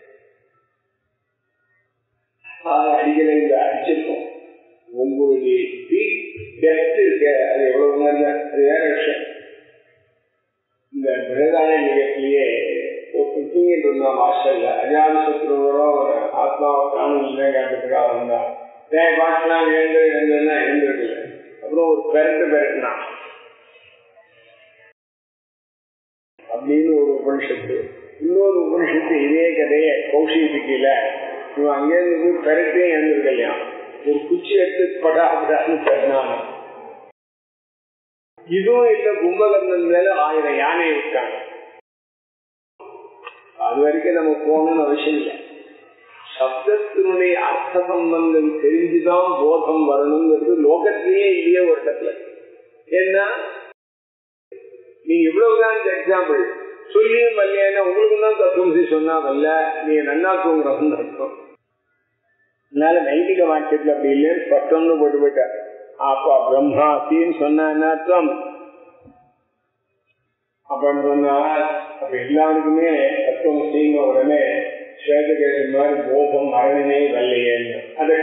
அடிக்கல இந்த அடிச்சிருக்கோம் உங்களுடைய டெஸ்ட் இருக்க அது எவ்வளவு நேரம் அது வேற விஷயம் இந்த பிரதான நிகழ்ச்சியே தூங்கிட்டு இருந்தான் மாஸ்டர்ல அஜான சத்ருவரோ ஒரு ஆத்மாவை காணும் இல்லை கேட்டதுக்காக வந்தான் டேய் பாட்டெல்லாம் எழுந்து எழுந்துன்னா எழுந்திருக்கல அப்புறம் ஒரு பெரட்டு பெரட்டினான் அப்படின்னு ஒரு உபனிஷத்து இன்னொரு உபனிஷத்து இதே கதையை கௌஷிகில இவன் அங்கேருந்து போய் பெரட்டையும் எழுந்திருக்கலையாம் ஒரு குச்சி எடுத்து படாபடான்னு பெருனான இதுவும் இல்ல கும்பகர்ணன் மேல ஆயிரம் யானையை விட்டாங்க அது வரைக்கும் நம்ம போகணும்னு அவசியம் இல்லை சப்தத்தினுடைய அர்த்த சம்பந்தம் தெரிஞ்சுதான் போதம் வரணுங்கிறது லோகத்திலேயே இல்லையே ஒரு இடத்துல ஏன்னா நீங்க இவ்வளவுதான் எக்ஸாம்பிள் சொல்லியும் வரலையா உங்களுக்கு தான் தத்துவம் சொன்னா வரல நீங்க நன்னா தூங்குறோம்னு அர்த்தம் அதனால நைதிக வாக்கியத்துல அப்படி இல்லைன்னு ஸ்பஷ்டம்னு போட்டு போயிட்டார் அப்பா பிரம்மாசின்னு சொன்ன என்ன அர்த்தம் அப்படின்னு சொன்னா அப்ப எல்லாருக்குமே தத்துவம் செய்யுங்க உடனே ஸ்வேதகேசன் மாதிரி போகம் மரணமே வரலையேன்னு அது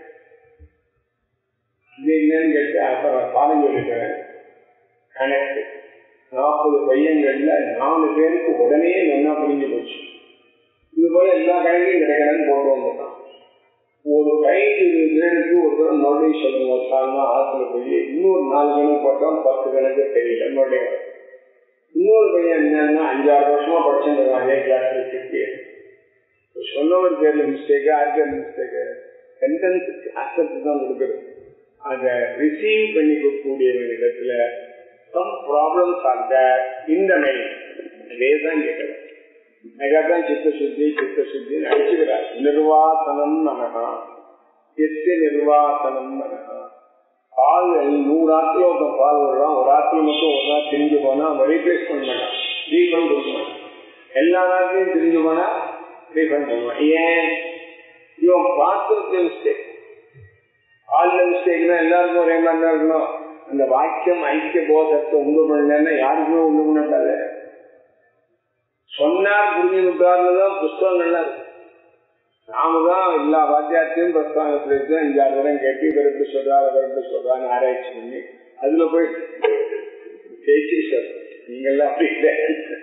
இது என்னன்னு கேட்டா அப்ப நான் பாடம் சொல்லிக்கிறேன் கணக்கு நாற்பது பையன்கள்ல நாலு பேருக்கு உடனே நல்லா புரிஞ்சு போச்சு இது போல எல்லா கணக்கையும் கிடைக்கிறேன்னு போட்டு வந்துட்டான் ஒரு பதினஞ்சு பேருக்கு ஒரு தடவை மறுபடியும் சொல்லுங்க சார்னா ஆத்துல போய் இன்னொரு நாலு கணக்கு போட்டோம் பத்து கணக்கு தெரியல மறுபடியும் இன்னொரு பையன் என்னன்னா அஞ்சாறு வருஷமா படிச்சுருக்கான் அதே கிளாஸ்ல சிக்கி சொன்னவர் பேர்ல மிஸ்டேக் யார் பேர்ல மிஸ்டேக் சென்டென்ஸ் அக்செப்ட் தான் கொடுக்குறது அதை ரிசீவ் பண்ணிக்கக்கூடியவங்களிடத்துல சம் ப்ராப்ளம்ஸ் ஆர் தட் இந்த மெயின் அதே தான் கேட்கறது அதுக்காகத்தான் சித்த சுத்தி சித்த சுத்தி அடிச்சுக்கிறார் நிர்வாசனம் மனகா எட்டு நிர்வாசனம் மனகா பால் நூறு ஆத்துல ஒருத்தன் பால் விடுறான் ஒரு ஆத்துல மட்டும் ஒரு நாள் திரிஞ்சு போனா அவன் ரீப்ளேஸ் பண்ண மாட்டான் ரீஃபண்ட் கொடுக்க மாட்டான் எல்லா நாட்லையும் திரிஞ்சு போனா ரீஃபண்ட் பண்ணுவான் ஏன் இவன் பார்த்துருக்க மிஸ்டேக் பால்ல மிஸ்டேக்னா எல்லாருக்கும் ஒரே மாதிரி தான் இருக்கணும் அந்த வாக்கியம் ஐக்கிய போதத்தை உண்டு பண்ணலன்னா யாருக்குமே உண்டு பண்ணாது சொன்னார் புரிஞ்சுட்டார்னு தான் புஸ்தகங்கள்லாம் இருக்கு நாம தான் எல்லா வாத்தியார்த்தையும் பிரஸ்தானத்துல இருக்கு அஞ்சாறு தரம் கேட்டு இவர் எப்படி சொல்றாரு அவர் எப்படி சொல்றான்னு ஆராய்ச்சி பண்ணி அதுல போய் பேசி சார் நீங்கெல்லாம் அப்படி இல்லை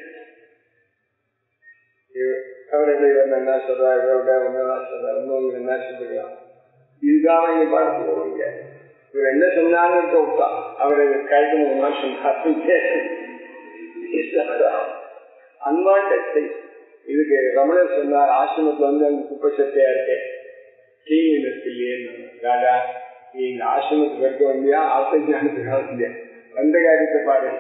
அவர் எப்படி இவர் என்ன சொல்றாரு இவரோட ஒன்னா சொல்றாரு இன்னொரு என்ன சொல்லிக்கலாம் இதுக்காக இங்க பார்த்து போவீங்க இவர் என்ன சொன்னாங்க விட்டா அவர் கழிக்கணுமா சொன்னார் அன்வான்ட் இதுக்கு ரமணர் சொன்னார் ஆசிரமத்துல வந்து அங்க குப்பை சட்டையா இருக்கு கிளீனினஸ் இல்லையேன்னு ராஜா நீ இந்த ஆசிரமத்துக்கு இருக்க வந்தியா ஆசை ஞானத்துக்காக வந்தியா வந்த காரியத்தை பாரு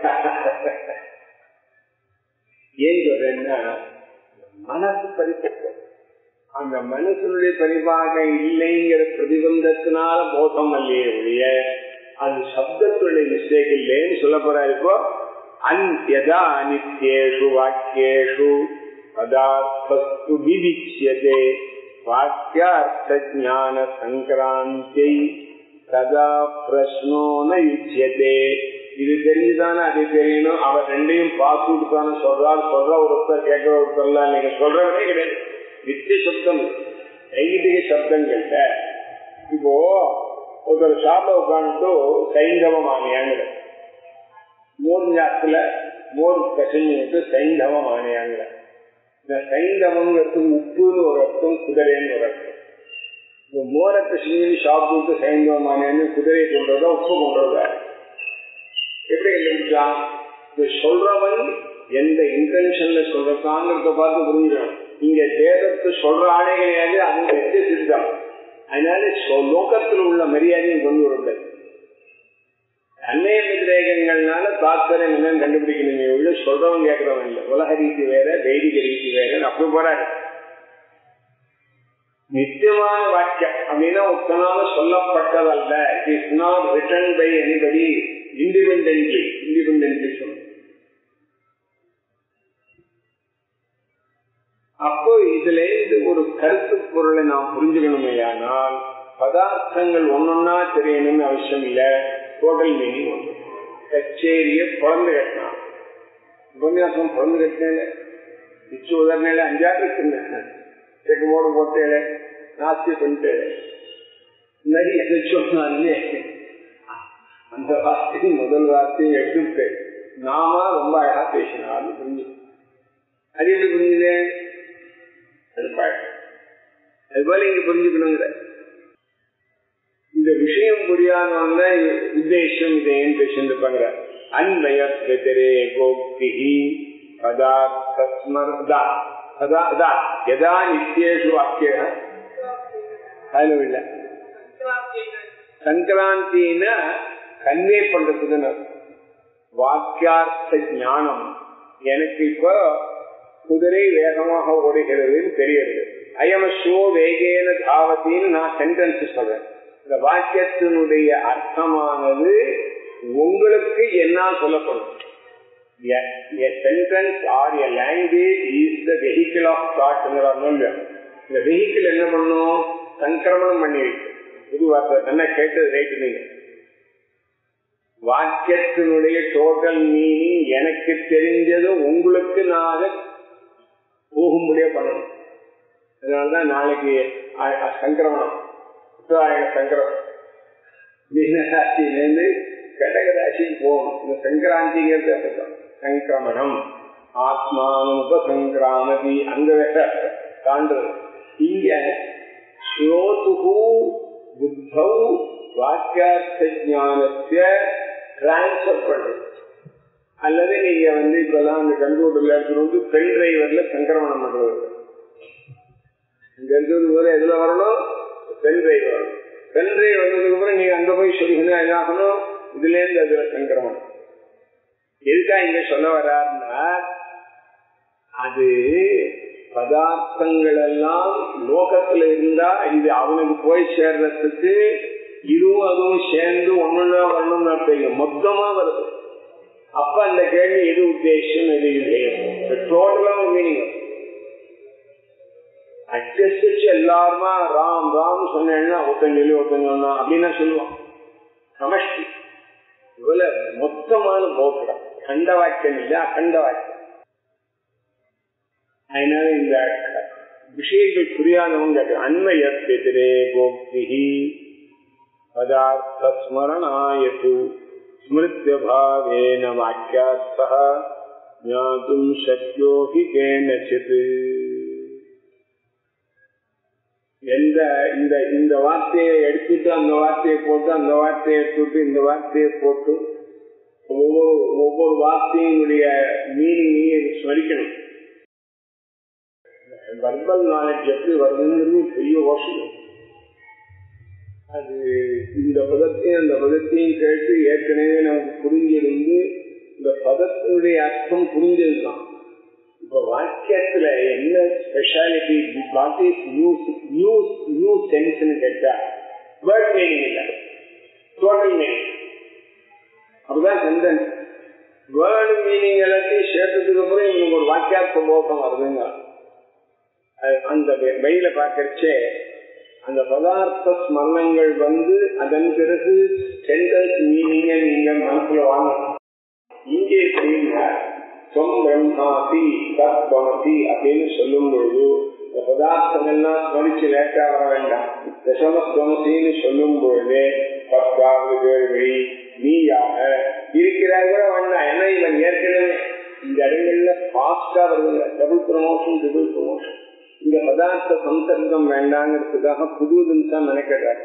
ஏன் சொல்றேன்னா மனசு பரிபக்கம் அந்த மனசனுடைய பரிபாக இல்லைங்கிற பிரதிபந்தத்தினால மோசம் அல்லையே ஒழிய அது சப்தத்துடைய மிஸ்டேக் இல்லைன்னு சொல்ல போறாரு இப்போ அந்யதா நித்யேஷு வாக்கியேஷு பதார்த்தஸ்து விவிச்சியதே வாக்கியார்த்த ஞான சங்கராந்தை ததா பிரஷ்னோ ந யுஜ்யதே இது தெரிஞ்சுதானே அது தெரியணும் அவர் ரெண்டையும் பாசுட்டு தானே சொல்றாரு சொல்ற ஒருத்தர் கேட்கிற ஒருத்தர்லாம் நீங்க சொல்றவனே கிடையாது நித்திய சப்தம் தைகிக சப்தங்கள்ல இப்போ ஒருத்தர் ஷாப்ல உட்காந்துட்டு சைந்தவம் ஆணையாங்கிற மோர் ஞாத்துல மோர் கசஞ்சுட்டு சைந்தவம் ஆணையாங்கிற இந்த சைந்தவங்கிறது உப்புன்னு ஒரு அர்த்தம் குதிரைன்னு ஒரு அர்த்தம் இந்த மோரை கசிஞ்சு சாப்பிட்டு சைந்தவம் ஆணையான்னு குதிரையை கொண்டதா உப்பு கொண்டதா எப்படி கண்டுபிடிக்கலாம் இது சொல்றவன் எந்த இன்டென்ஷன்ல சொல்றதாங்கிறத பார்த்து புரிஞ்சுக்கணும் இங்க வேதத்தை சொல்ற ஆணை கிடையாது அது வெற்றி சித்தம் அதனால லோகத்தில் உள்ள மரியாதையும் கொண்டு வரக்கூடாது அன்னைய விதிரேகங்கள்னால தாத்பரியம் என்னன்னு கண்டுபிடிக்கணுமே உள்ள சொல்றவன் கேட்கறவன் இல்லை உலக ரீதி வேற வைதிக ரீதி வேற அப்படி போறாரு நித்தியமான வாக்கியம் அப்படின்னா ஒத்தனால சொல்லப்பட்டதல்ல it is not written by anybody independently independently சொல்லணும் அப்போ இதுல இருந்து ஒரு கருத்து பொருளை நாம் புரிஞ்சுக்கணுமே ஆனால் பதார்த்தங்கள் ஒன்னொன்னா தெரியணும்னு அவசியம் இல்ல டோட்டல் மீனிங் ஒன்று கச்சேரிய குழந்தை கட்டினான் உபன்யாசம் குழந்தை கட்டினேன் பிச்சு உதர்னேல அஞ்சாறு இருக்குன்னு செக்கமோடு போட்டேன் நாஸ்தி பண்ணிட்டேன் நிறைய எதை சொன்னாலே அந்த வார்த்தையும் முதல் வார்த்தையும் எடுத்து நாம ரொம்ப அழகா பேசினாலும் புரிஞ்சு அது எப்படி புரிஞ்சுது அது பழக்கம் அது போல இங்க புரிஞ்சுக்கணுங்கிற இந்த விஷயம் புரியாதவங்க உத்தேசம் இதை ஏன் பேசிட்டு இருப்பாங்க அன்வய பிரதரே கோக்தி பதார்த்தஸ்மர்தா அதா யதா நித்தியேஷு வாக்கிய அதுல இல்ல சங்கராந்தின்னா கன்வே பண்றதுக்குன்னு வாக்கியார்த்த ஞானம் எனக்கு இப்போ குதிரை வேகமாக ஓடுகிறதுன்னு தெரியுது அயமசோ வேகேன தாவத்தின்னு நான் சென்டென்ஸ் சொல்றேன் இந்த வாக்கியத்தினுடைய அர்த்தமானது உங்களுக்கு என்ன சொல்லப்படும் sentence are a language is the vehicle of thought இந்த வெஹிக்கிள் என்ன பண்ணும் சங்கிரமணம் பண்ணி வைக்கும் புது வார்த்தை என்ன கேட்டது ரைட்டு நீங்க வாக்கியத்தினுடைய டோட்டல் மீனிங் எனக்கு தெரிஞ்சது உங்களுக்கு நான் போகும்படியா பண்ணணும் அதனாலதான் நாளைக்கு சங்கிரமணம் உத்தராயண சங்கரம் மீனராசியிலேருந்து கடகராசிக்கு போகணும் இந்த சங்கராந்திங்கிறது அப்படிதான் சங்கிரமணம் ஆத்மானுபசங்கிராமதி அங்க வேற தாண்டது இங்க ஸ்ரோதுகு புத்தௌ வாக்கியார்த்த ஜானத்தை டிரான்ஸ்பர் பண்றது அல்லது நீங்க வந்து இப்பெல்லாம் அந்த கம்ப்யூட்டர்ல எடுத்துட்டு வந்து பென் டிரைவர்ல சங்கிரமணம் பண்றது இங்க இருக்கிறது போல எதுல வரணும் பென் டிரைவ் வரணும் பென் டிரைவ் வந்ததுக்கு அப்புறம் நீங்க அங்க போய் சொல்லிக்கணும் என்ன ஆகணும் இதுல இருந்து அதுல சங்கிரமணம் எதுக்கா இங்க சொல்ல வர்றாருன்னா அது பதார்த்தங்கள் எல்லாம் லோகத்துல இருந்தா இது அவனுக்கு போய் சேர்றதுக்கு இதுவும் அதுவும் சேர்ந்து ஒண்ணுன்னா வரணும்னு அர்த்தம் மொத்தமா வருது அப்ப அந்த கேள்வி எது உத்தேசம் எது விதேயம் டோட்டலா மீனிங் அட்ஜஸ்ட் எல்லாருமா ராம் ராம் சொன்னேன்னா ஒருத்தன் சொல்லி ஒருத்தன் சொன்னா அப்படின்னா சொல்லுவான் சமஷ்டி இவ்வளவு மொத்தமான போக்குடம் கண்ட வாக்கியம் இல்லை அகண்ட வாக்கியம் அதனால இந்த விஷயங்கள் புரியாதவங்க அன்வயத்திலே கோப்தி பதார்த்த ஸ்மரணாயது ஸ்மிருத்தியபாவேன வாக்கியார்த்தः ஞாதும் சக்யோ ஹி கேனச்சித் எந்த இந்த இந்த வார்த்தையை எடுத்துட்டு அந்த வார்த்தையை போட்டு அந்த வார்த்தையை எடுத்துட்டு இந்த வார்த்தையை போட்டு ஒவ்வொரு ஒவ்வொரு வார்த்தையினுடைய மீனிங்கையும் ஸ்மரிக்கணும் வர்பல் நாலேஜ் எப்படி வருதுங்கிறது பெரிய யோசனை அது இந்த பதத்தையும் அந்த பதத்தையும் கேட்டு ஏற்கனவே நமக்கு புரிஞ்சிருந்து இந்த பதத்தினுடைய அர்த்தம் புரிஞ்சதுதான் இப்ப வாக்கியத்துல என்ன speciality what is new new new சென்ஸ்னு கேட்டா வேர்ட் மீனிங் இல்ல டோட்டல் மீனிங் அப்படிதான் சென்டென்ஸ் வேர்டு மீனிங் எல்லாத்தையும் சேர்த்ததுக்கு அப்புறம் இவனுக்கு ஒரு வாக்கியார்த்த போக்கம் வருதுங்க அந்த வெயில பார்க்கறச்சே அந்த பதார்த்த ஸ்மரணங்கள் வந்து அதன் பிறகு சென்டென்ஸ் மீனிங்க நீங்க மனசுல வாங்கணும் இங்கே எப்படின்னா சொம் பிரம்மாதி தத்வமதி அப்படின்னு சொல்லும் பொழுது இந்த பதார்த்தங்கள்லாம் ஸ்மரிச்சு லேட்டா வர வேண்டாம் தசமஸ்வமசின்னு சொல்லும் பொழுது பத்தாவது கேள்வி நீயாக இருக்கிறார் கூட வேண்டாம் ஏன்னா இவன் ஏற்கனவே இந்த இடங்கள்ல பாஸ்டா வருதுங்க டபுள் ப்ரமோஷன் டபுள் ப்ரமோஷன் இந்த பதார்த்த சம்சர்க்கம் வேண்டாங்கிறதுக்காக புதுதுன்னு தான் நினைக்கிறார்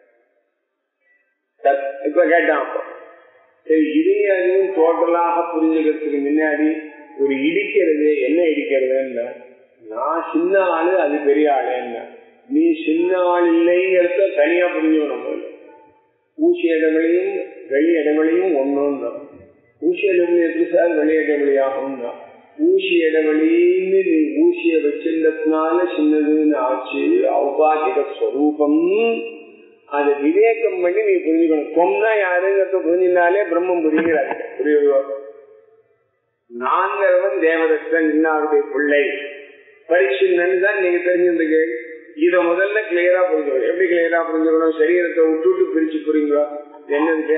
இப்ப கேட்டான் அப்போ சரி இதையும் அதையும் டோட்டலாக புரிஞ்சுக்கிறதுக்கு முன்னாடி ஒரு இடிக்கிறது என்ன இடிக்கிறதுன்னா நான் சின்ன ஆளு அது பெரிய ஆளுன்னா நீ சின்ன ஆள் இல்லைங்கிறத தனியா புரிஞ்சுக்கணும் ஊசி இடமொழியும் வெள்ளி இடமொழியும் ஒன்னும் தான் ஊசி இடமொழி எப்படி சார் வெள்ளி இடமொழி ஆகும்னா ஊசி இடவெளின்னு நீ ஊசிய வச்சிருந்ததுனால சின்னதுன்னு ஆச்சு ஔபாதிக ஸ்வரூபம் அது விவேகம் பண்ணி நீ புரிஞ்சுக்கணும் சொன்னா யாருங்கிறத புரிஞ்சினாலே பிரம்மம் புரிகிறாரு புரியுதோ நான்கிறவன் தேவதத்தன் இன்னாருடைய பிள்ளை பரிசுன்னு தான் நீங்க தெரிஞ்சிருந்தீங்க இத முதல்ல கிளியரா புரிஞ்சுக்கணும் எப்படி கிளியரா புரிஞ்சுக்கணும் சரீரத்தை விட்டுட்டு பிரிச்சு புரியுங்களா என்னதுக்கு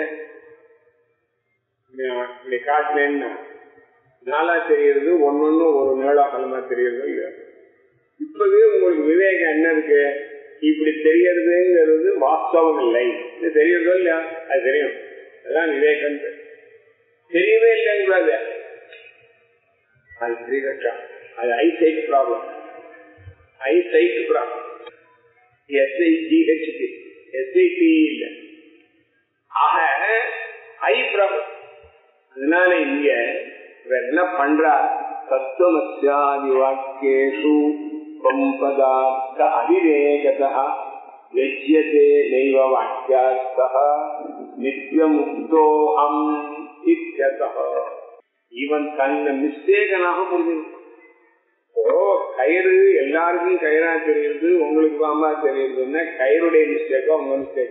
இப்படி காட்டுலேன்னா நாளா தெரியறது ஒன்னொன்னு ஒரு நேளாகலமா தெரியறது இல்லையா இப்பவே உங்களுக்கு விவேகம் என்ன இருக்கு இப்படி தெரியறதுங்கிறது வாஸ்தவம் இல்லை இது தெரியறதோ இல்லையா அது தெரியும் அதுதான் விவேகம் தெரியவே இல்லைங்கிறாது அது ஸ்ரீகட்சா அது eyesight problem eyesight problem S I G H T S I T இல்லை ஆக ஐ ப்ராப்ளம் அதனால இங்க இவர் என்ன பண்றார் தத்துவமசியாதி வாக்கியேஷு பம்பதார்த்த அவிவேகதா வெஜ்யதே நைவ வாக்கியார்த்தः நித்தியமுக்தோஹம் இத்தியதः இவன் தன்னை மிஸ்டேகனாக புரிஞ்சிருக்கான் ஓ கயிறு எல்லாருக்கும் கயிறா தெரியுது உங்களுக்கு பாம்பா தெரியுதுன்னா கயிறுடைய மிஸ்டேக்கா உங்க மிஸ்டேக்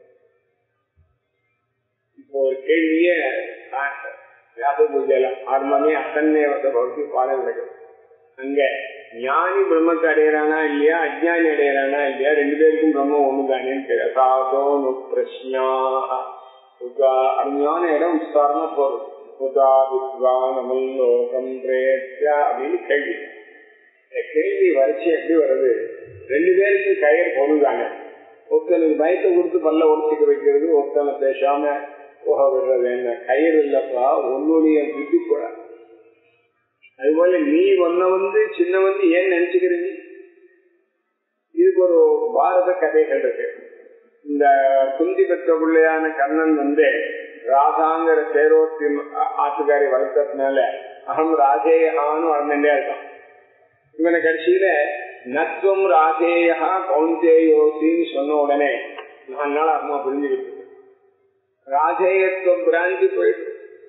இப்போ ஒரு கேள்விய வியாச பூஜையில ஆரம்பமே அசன்னேவச பகுதி பாடம் நடக்குது அங்க ஞானி பிரம்மத்தை அடையிறானா இல்லையா அஜ்ஞானி அடையிறானா இல்லையா ரெண்டு பேருக்கும் பிரம்மம் ஒண்ணுதானேன்னு தெரியாதோ பிரஸ்னா அருமையான இடம் விஸ்தாரமா போறது புதா வித்வான் அமல்லோகம் பிரேத்யா அப்படின்னு கேள்வி இந்த கேள்வி வரிசை எப்படி வருது ரெண்டு பேருக்கு கயிறு பொருள்தாங்க ஒருத்தனுக்கு பயத்தை கொடுத்து பல்ல உடச்சிக்க வைக்கிறது ஒருத்தனை பேசாம போக விடுறது என்ன கயிறு இல்லப்பா உன்னுடைய புத்தி கூட அதுபோல நீ ஒன்ன வந்து சின்ன வந்து ஏன் நினைச்சுக்கிறீங்க இதுக்கு ஒரு பாரத கதைகள் இருக்கு இந்த குந்தி பெற்ற பிள்ளையான கர்ணன் வந்து ராதாங்கிற தேரோத்தி ஆத்துக்காரி வளர்த்ததுனால அகம் ராஜேயான்னு வளர்ந்துட்டே இருக்கான் இவனை கடைசியில நத்வம் ராஜேயா கௌந்தேயோசின்னு சொன்ன உடனே நான் நாள் அம்மா புரிஞ்சுக்கிட்டு ராஜேயத்துவம் பிராந்தி போயிட்டு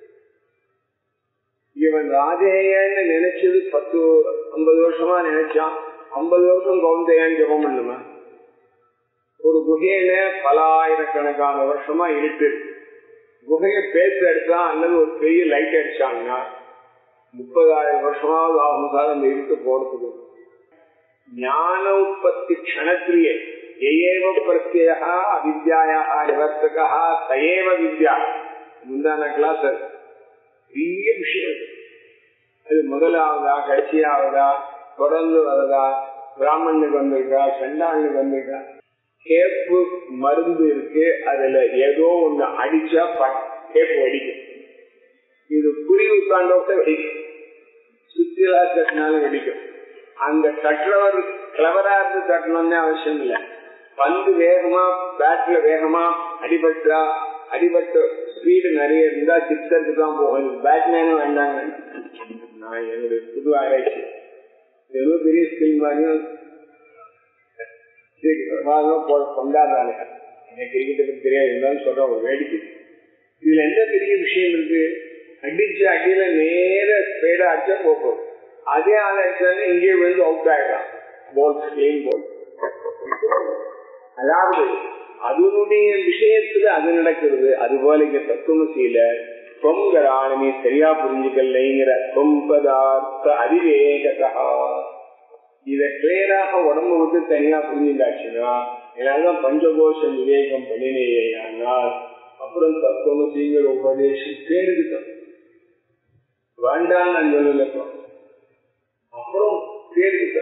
இவன் ராஜேயன்னு நினைச்சது பத்து ஐம்பது வருஷமா நினைச்சான் ஐம்பது வருஷம் கௌந்தையான்னு ஜபம் பண்ணுமா ஒரு குகையில பல ஆயிரக்கணக்கான வருஷமா இருட்டு குகையை பேச எடுத்தா அல்லது ஒரு பெரிய லைட் அடிச்சாங்கன்னா முப்பதாயிரம் வருஷமாவது ஆகும் சார் அந்த இருட்டு போறதுக்கு ஞான உற்பத்தி க்ஷணத்திலேயே ஏவ பிரத்யா அவித்யாயா நிவர்த்தகா தயேவ வித்யா முந்தான கிளாஸ் அது பெரிய விஷயம் அது முதலாவதா கடைசியாவதா தொடர்ந்து வரதா பிராமணனுக்கு வந்திருக்கா சண்டாளுக்கு வந்திருக்கா கேப்பு மருந்து இருக்கு அதுல ஏதோ ஒண்ணு அடிச்சா கேப்பு வெடிக்கும் இது புரி உட்காண்டோட்ட வெடிக்கும் சுத்திலா தட்டினாலும் வெடிக்கும் அந்த கட்டுறவர் கிளவரா இருந்து தட்டணும்னு அவசியம் இல்லை பந்து வேகமா பேட்ல வேகமா அடிபட்டா அடிபட்ட ஸ்பீடு நிறைய இருந்தா சிக்ஸருக்கு தான் போகும் பேட்மேனும் வேண்டாங்க நான் என்னுடைய புது ஆராய்ச்சி ஏதோ பெரிய ஸ்கில் மாதிரியும் கொண்டாடுறாங்க எனக்கு கிரிக்கெட்டை பத்தி தெரியாது இருந்தாலும் சொல்ற ஒரு வேடிக்கை இதுல எந்த பெரிய விஷயம் இருக்கு அடிச்ச அடியில நேர ஸ்பீடா அடிச்சா போகும் அதே ஆள் அடிச்சாலும் இங்கே விழுந்து அவுட் ஆயிடலாம் போல் கிளீன் போல் அதாவது அதனுடைய விஷயத்துல அது நடக்கிறது அது போல இங்க தத்துவமசியில தொங்கரான நீ சரியா புரிஞ்சுக்கலைங்கிற தொம்பதார்த்த அதிவேகதா இத கிளியராக உடம்பு விட்டு தனியா புரிஞ்சுட்டாச்சுன்னா என்னால்தான் பஞ்சகோஷ விவேகம் பண்ணினேயானால் அப்புறம் தத்துவமசிங்கிற உபதேசம் பேருக்கு வேண்டாம் நான் சொல்லல அப்புறம் பேருக்கு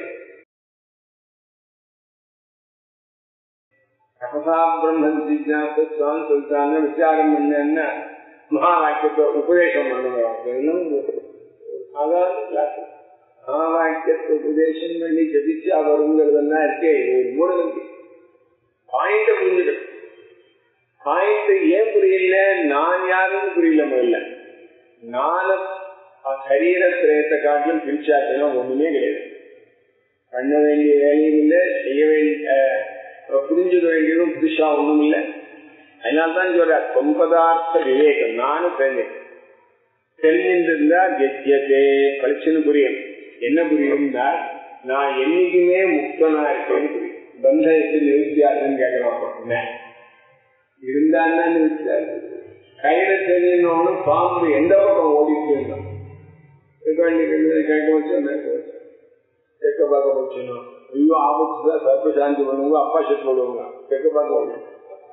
தபசா பிரம்மன் ஜிஜாசான்னு சொல்லிட்டாங்க விசாரம் பண்ண மகா வாக்கியத்தை உபதேசம் பண்ணுவாங்க சாதாரண கிளாஸ் மகா வாக்கியத்தை உபதேசம் பண்ணி ஜபிச்சா வருங்கிறதெல்லாம் இருக்கே ஒரு மூணு இருக்கு பாயிண்ட புரிஞ்சுக்கணும் பாயிண்ட் ஏன் புரியல நான் யாருன்னு புரியல முதல்ல நானும் சரீர திரயத்தை காட்டிலும் பிரிச்சாச்சுன்னா ஒண்ணுமே கிடையாது பண்ண வேண்டிய வேலையும் இல்லை செய்ய வேண்டிய புரிஞ்சுக்க வேண்டியதும் புதுசா ஒண்ணும் இல்லை அதனால்தான் சொல்ற தொம்பதார்த்த விவேகம் நானும் தெரிஞ்சேன் தெரிஞ்சிருந்தா கெத்தியதே பளிச்சுன்னு புரியும் என்ன புரியும்னா நான் என்னைக்குமே முக்தனா இருக்கேன்னு புரியும் பந்தம் எப்படி நிறுத்தியாருன்னு கேட்கலாம் இருந்தான்னா நிறுத்தியாரு கையில தெரிஞ்சோன்னு பாம்பு எந்த பக்கம் ஓடிட்டு இருந்தோம் கேட்க வச்சு கேட்க பார்க்க போச்சுன்னா ஐயோ ஆபத்து தான் சர்ப்ப சாந்தி பண்ணுவாங்க அப்பா செத்து போடுவாங்க கேட்க பார்க்க ஓடும்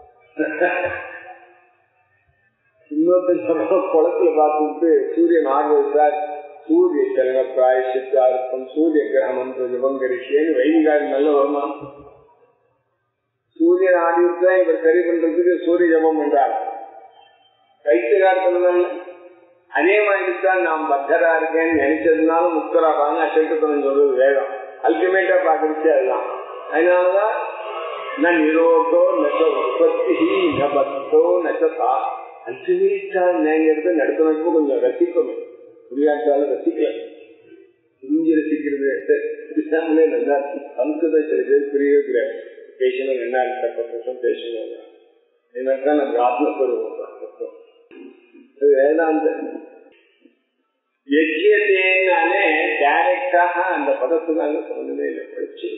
இன்னொருத்தர் குளத்துல பார்த்துட்டு சூரியன் ஆறு வைத்தார் சூரிய சரண பிராயசித்தார்த்தம் சூரிய கிரகணம் ஜபம் கரிசியன்னு வைதிகாரி நல்ல வருமானம் சூரியன் ஆடி விட்டா இவர் சரி பண்றதுக்கு சூரிய ஜபம் பண்றார் கைத்துகாரத்தில் அதே மாதிரி தான் நான் பத்தரா இருக்கேன்னு நினைச்சதுனால முக்தராகாங்க அசைக்கத்தனம் சொல்றது வேகம் அல்டிமேட்டா பாக்குறது அதுதான் அதனாலதான் நான் நிரோதோ நச்ச உற்பத்தி நபத்தோ நச்சதா அல்டிமேட்டா என்னங்கிறது நடத்தினப்போ கொஞ்சம் ரசிக்கணும் புரியாட்டாலும் ரசிக்கல புரிஞ்சு ரசிக்கிறது நல்லா சம்ஸ்கிருத சில பேர் புரியவே புரியாது பேசணும் என்ன பத்து பேசணும் என்னதான் நம்ம ஆத்மஸ்வரூபம் வேதாந்த யஜ்யத்தேனாலே டைரக்டாக அந்த பதத்துக்காக சொன்னதே இல்லை படிச்சு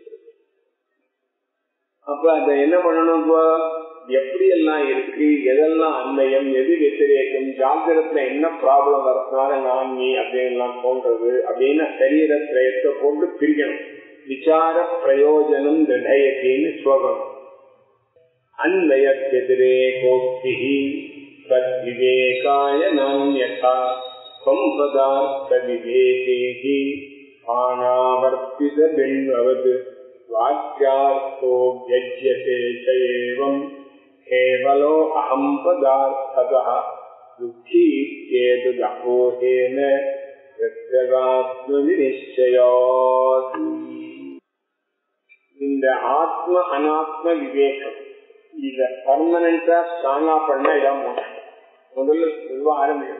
அப்ப அத என்ன பண்ணணும் இப்போ எப்படி எல்லாம் இருக்கு எதெல்லாம் அன்மயம் எது வெத்திரேக்கம் ஜாகிரத்துல என்ன ப்ராப்ளம் வரதுனால நான் நீ அப்படின்லாம் தோன்றது அப்படின்னு சரீர திரயத்தை போட்டு பிரிக்கணும் விசார பிரயோஜனம் நிர்ணயத்தின்னு ஸ்லோகம் அன்வயத்திரே கோப்தி तद्विवेकाय नान्यथा त्वम् पदार्थविवेके पाणावर्तितबिण्ववत् वाक्यार्थो व्यज्यते च एवम् केवलो अहम् पदार्थतः दुःखीत्येतदपोहेन பிரத்யகாத்மவிநிச்சயாத் இந்த ஆத்ம அனாத்ம விவேகம் இத பர்மனண்டா ஸ்ட்ராங்கா பண்ண இடம் முதல்ல பொதுவா ஆரம்பிக்கும்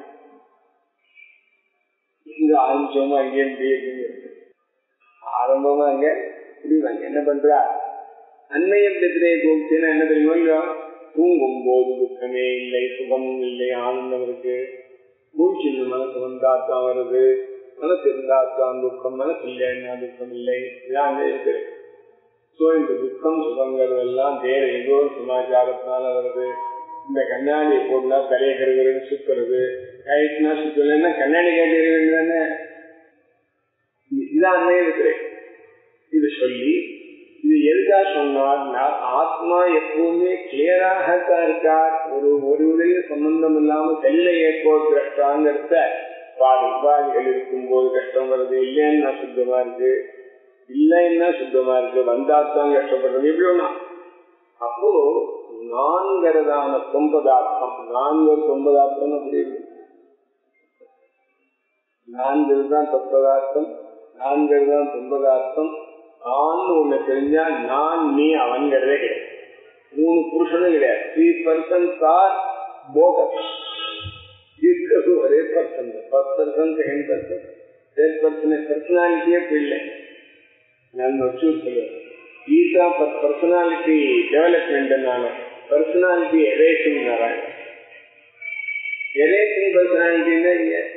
இங்க ஆரம்பிச்சோமா அங்கே முடியுது ஆரம்பமா அங்க புரியுவாங்க என்ன பண்றா அன்னையம் பெத்திரே கோபிச்சுன்னா என்ன தெரியுமோ இல்லையோ தூங்கும் போது துக்கமே இல்லை சுகமும் இல்லை ஆனந்தம் இருக்கு மூச்சு இந்த மனசு வந்தாத்தான் வருது மனசு இருந்தாத்தான் துக்கம் மனசு இல்லைன்னா துக்கம் இல்லை இதான் அங்கே இருக்கு சோ இந்த துக்கம் சுகங்கிறது எல்லாம் வேற ஏதோ ஒரு சமாச்சாரத்தினால வருது இந்த கண்ணாடியை போட்டா தலையை கருகிறன்னு சுத்துறது கயிற்றுனா சுத்தலைன்னா கண்ணாடி கேட்டு தானே இதான் அன்னையே இருக்கிறேன் இது சொல்லி இது எதுக்கா சொன்னார்னா ஆத்மா எப்பவுமே கிளியராகத்தான் இருக்கார் ஒரு ஒரு உதவிய சம்பந்தம் இல்லாம செல்ல ஏற்போங்கிறத பாதி உபாதிகள் இருக்கும் போது கஷ்டம் வருது இல்லைன்னா சுத்தமா இருக்கு இல்லைன்னா சுத்தமா இருக்கு வந்தாத்தான் கஷ்டப்படுறது எப்படி ஒண்ணா அப்போ நான்கிறதான தொம்பதார்த்தம் நான்கு தொம்பதார்த்தம் அப்படி இருக்கு நான்கு தான் தொம்பதார்த்தம் நான்கு தான் தொம்பதார்த்தம் நான் ஒண்ணு தெரிஞ்சா நான் நீ அவன்கிறதே கிடையாது மூணு புருஷனும் கிடையாது த்ரீ பர்சன்ட் ஆர் போகஸ் இருக்கிறது ஒரே person first person second person third person பர்சனாலிட்டியே இல்லை நான் வச்சு சொல்லுவேன் Gita personality development personality erasing erasing பர்சனாலிட்டின்னா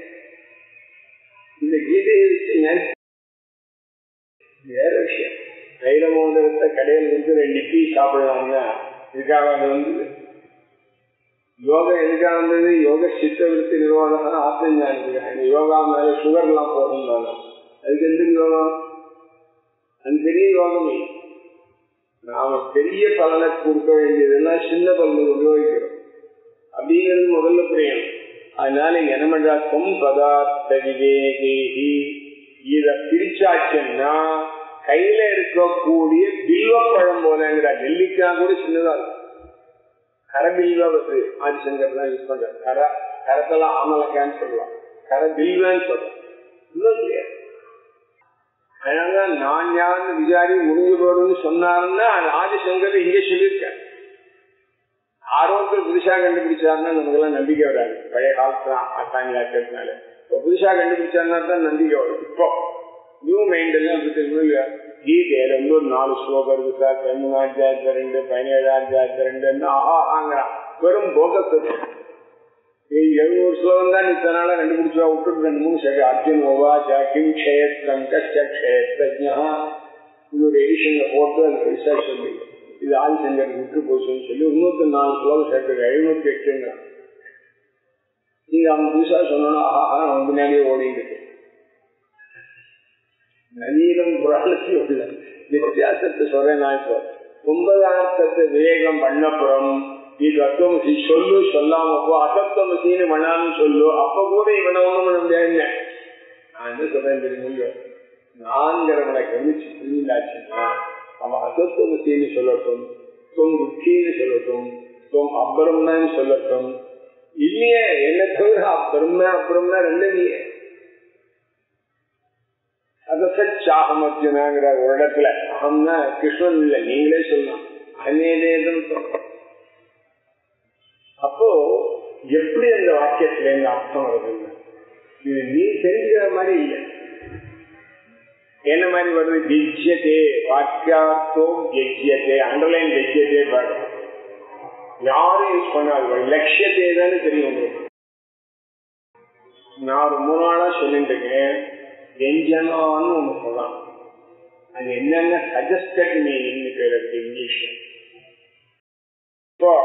இந்த கீதையை வச்சு வேற விஷயம் தைலமோதரத்தை கடையில் வந்து ரெண்டு டீ சாப்பிடலாம்னா இதுக்காக அது வந்தது யோகா எதுக்காக வந்தது யோக சித்தவிருத்தி நிர்வாகம் ஆத்மஞானத்துக்கு அந்த யோகா மேல சுகர் எல்லாம் போகணும் அதுக்கு எந்த யோகம் அது பெரிய யோகமே நாம பெரிய பலனை கொடுக்க வேண்டியதெல்லாம் சின்ன பலனை உபயோகிக்கிறோம் அப்படிங்கிறது முதல்ல புரியணும் அதனால என்ன பண்றா தொம் பதார்த்த விவேகேகி இத பிரிச்சாச்சுன்னா கையில இருக்கக்கூடிய பில்வப்பழம் போலங்கிற நெல்லிக்காய் கூட சின்னதா இருக்கும் கரை பில்வத்து ஆதிசங்கர் தான் யூஸ் பண்ற கரை கரத்தெல்லாம் ஆமலக்கான்னு சொல்லுவான் கரை பில்வான்னு சொல்றான் இன்னும் தெரியாது அதனால நான் யாருன்னு விசாரி முடிஞ்சு போடுன்னு சொன்னாருன்னா அது ஆதிசங்கர் இங்க சொல்லியிருக்காரு ஆரோக்கியம் புதுசா கண்டுபிடிச்சாருன்னா நமக்கு எல்லாம் நம்பிக்கை வராது பழைய காலத்துல ஆட்டாங்க ஆக்கிறதுனால இப்போ புதுசா கண்டுபிடிச்சாருன்னா தான் நம்பிக்கை வரும் இப்போ நியூ மைண்ட் எல்லாம் எப்படி தெரியுமோ இல்லையா கீதையில வந்து ஒரு நாலு ஸ்லோகம் இருக்கு சார் பதிமூணாயிரத்தி ரெண்டு பதினேழாயிரத்தி ரெண்டு ஆங்கிறான் வெறும் போகத்து எழுநூறு ஸ்லோகம் தான் இத்தனால கண்டுபிடிச்சா விட்டு ரெண்டு மூணு சரி அர்ஜுன் ஓவா கிம் க்ஷயத்ரம் கஷ்டக்ஷயத்ரஜா இது ஒரு எடிஷன்ல போட்டு அது பெருசா சொல்லி இது ஆள் செஞ்சர் விட்டு போச்சுன்னு சொல்லி இன்னொருத்த நாலு ஸ்லோகம் சேர்த்துக்க எழுநூத்தி எட்டுங்கிறான் நீங்க அவன் புதுசா சொன்னா ஆஹா அவன் பின்னாடியே ஓடிட்டு நவீனம் புராணத்தில் உள்ள வித்தியாசத்தை சொல்றேன் நான் இப்போ ஒன்பதார்த்தத்தை விவேகம் பண்ணப்புறம் நீ தத்துவமசி சொல்லு சொல்லாம போ அசத்துவமசின்னு வேணான்னு சொல்லு அப்ப கூட இவனை ஒண்ணும் பண்ண முடியாது நான் என்ன சொல்றேன் தெரியுங்க நான்கிறவனை கவனிச்சு புரிஞ்சாச்சுன்னா அவன் அசத்துவமசின்னு சொல்லட்டும் தொம் புத்தின்னு சொல்லட்டும் தொம் அப்புறம்னான்னு சொல்லட்டும் இல்லையே என்ன தவிர அப்புறம்னா அப்புறம்னா ரெண்டு இல்லையே அதசாகம் அர்ஜுனாங்கிற ஒரு இடத்துல அகம்னா கிருஷ்ணன் இல்லை நீங்களே சொல்லலாம் அநேதேதம் அப்போ எப்படி அந்த வாக்கியத்துல இருந்து அர்த்தம் வருதுன்னு இது நீ தெரிஞ்சுக்கிற மாதிரி இல்லை என்ன மாதிரி வருது ஜெஜ்யதே வாக்கியார்த்தம் ஜெஜ்யதே அண்டர்லைன் ஜெஜ்யதே பாடும் யாரும் யூஸ் பண்ணாது லட்சியத்தே தானே தெரியும் உங்களுக்கு நான் ரொம்ப நாளா சொல்லிட்டு இருக்கேன் வெஞ்சனான்னு ஒண்ணு சொல்லலாம் அது என்னென்ன சஜஸ்டட் மீனிங் பேர் இருக்கு இங்கிலீஷ் இப்போ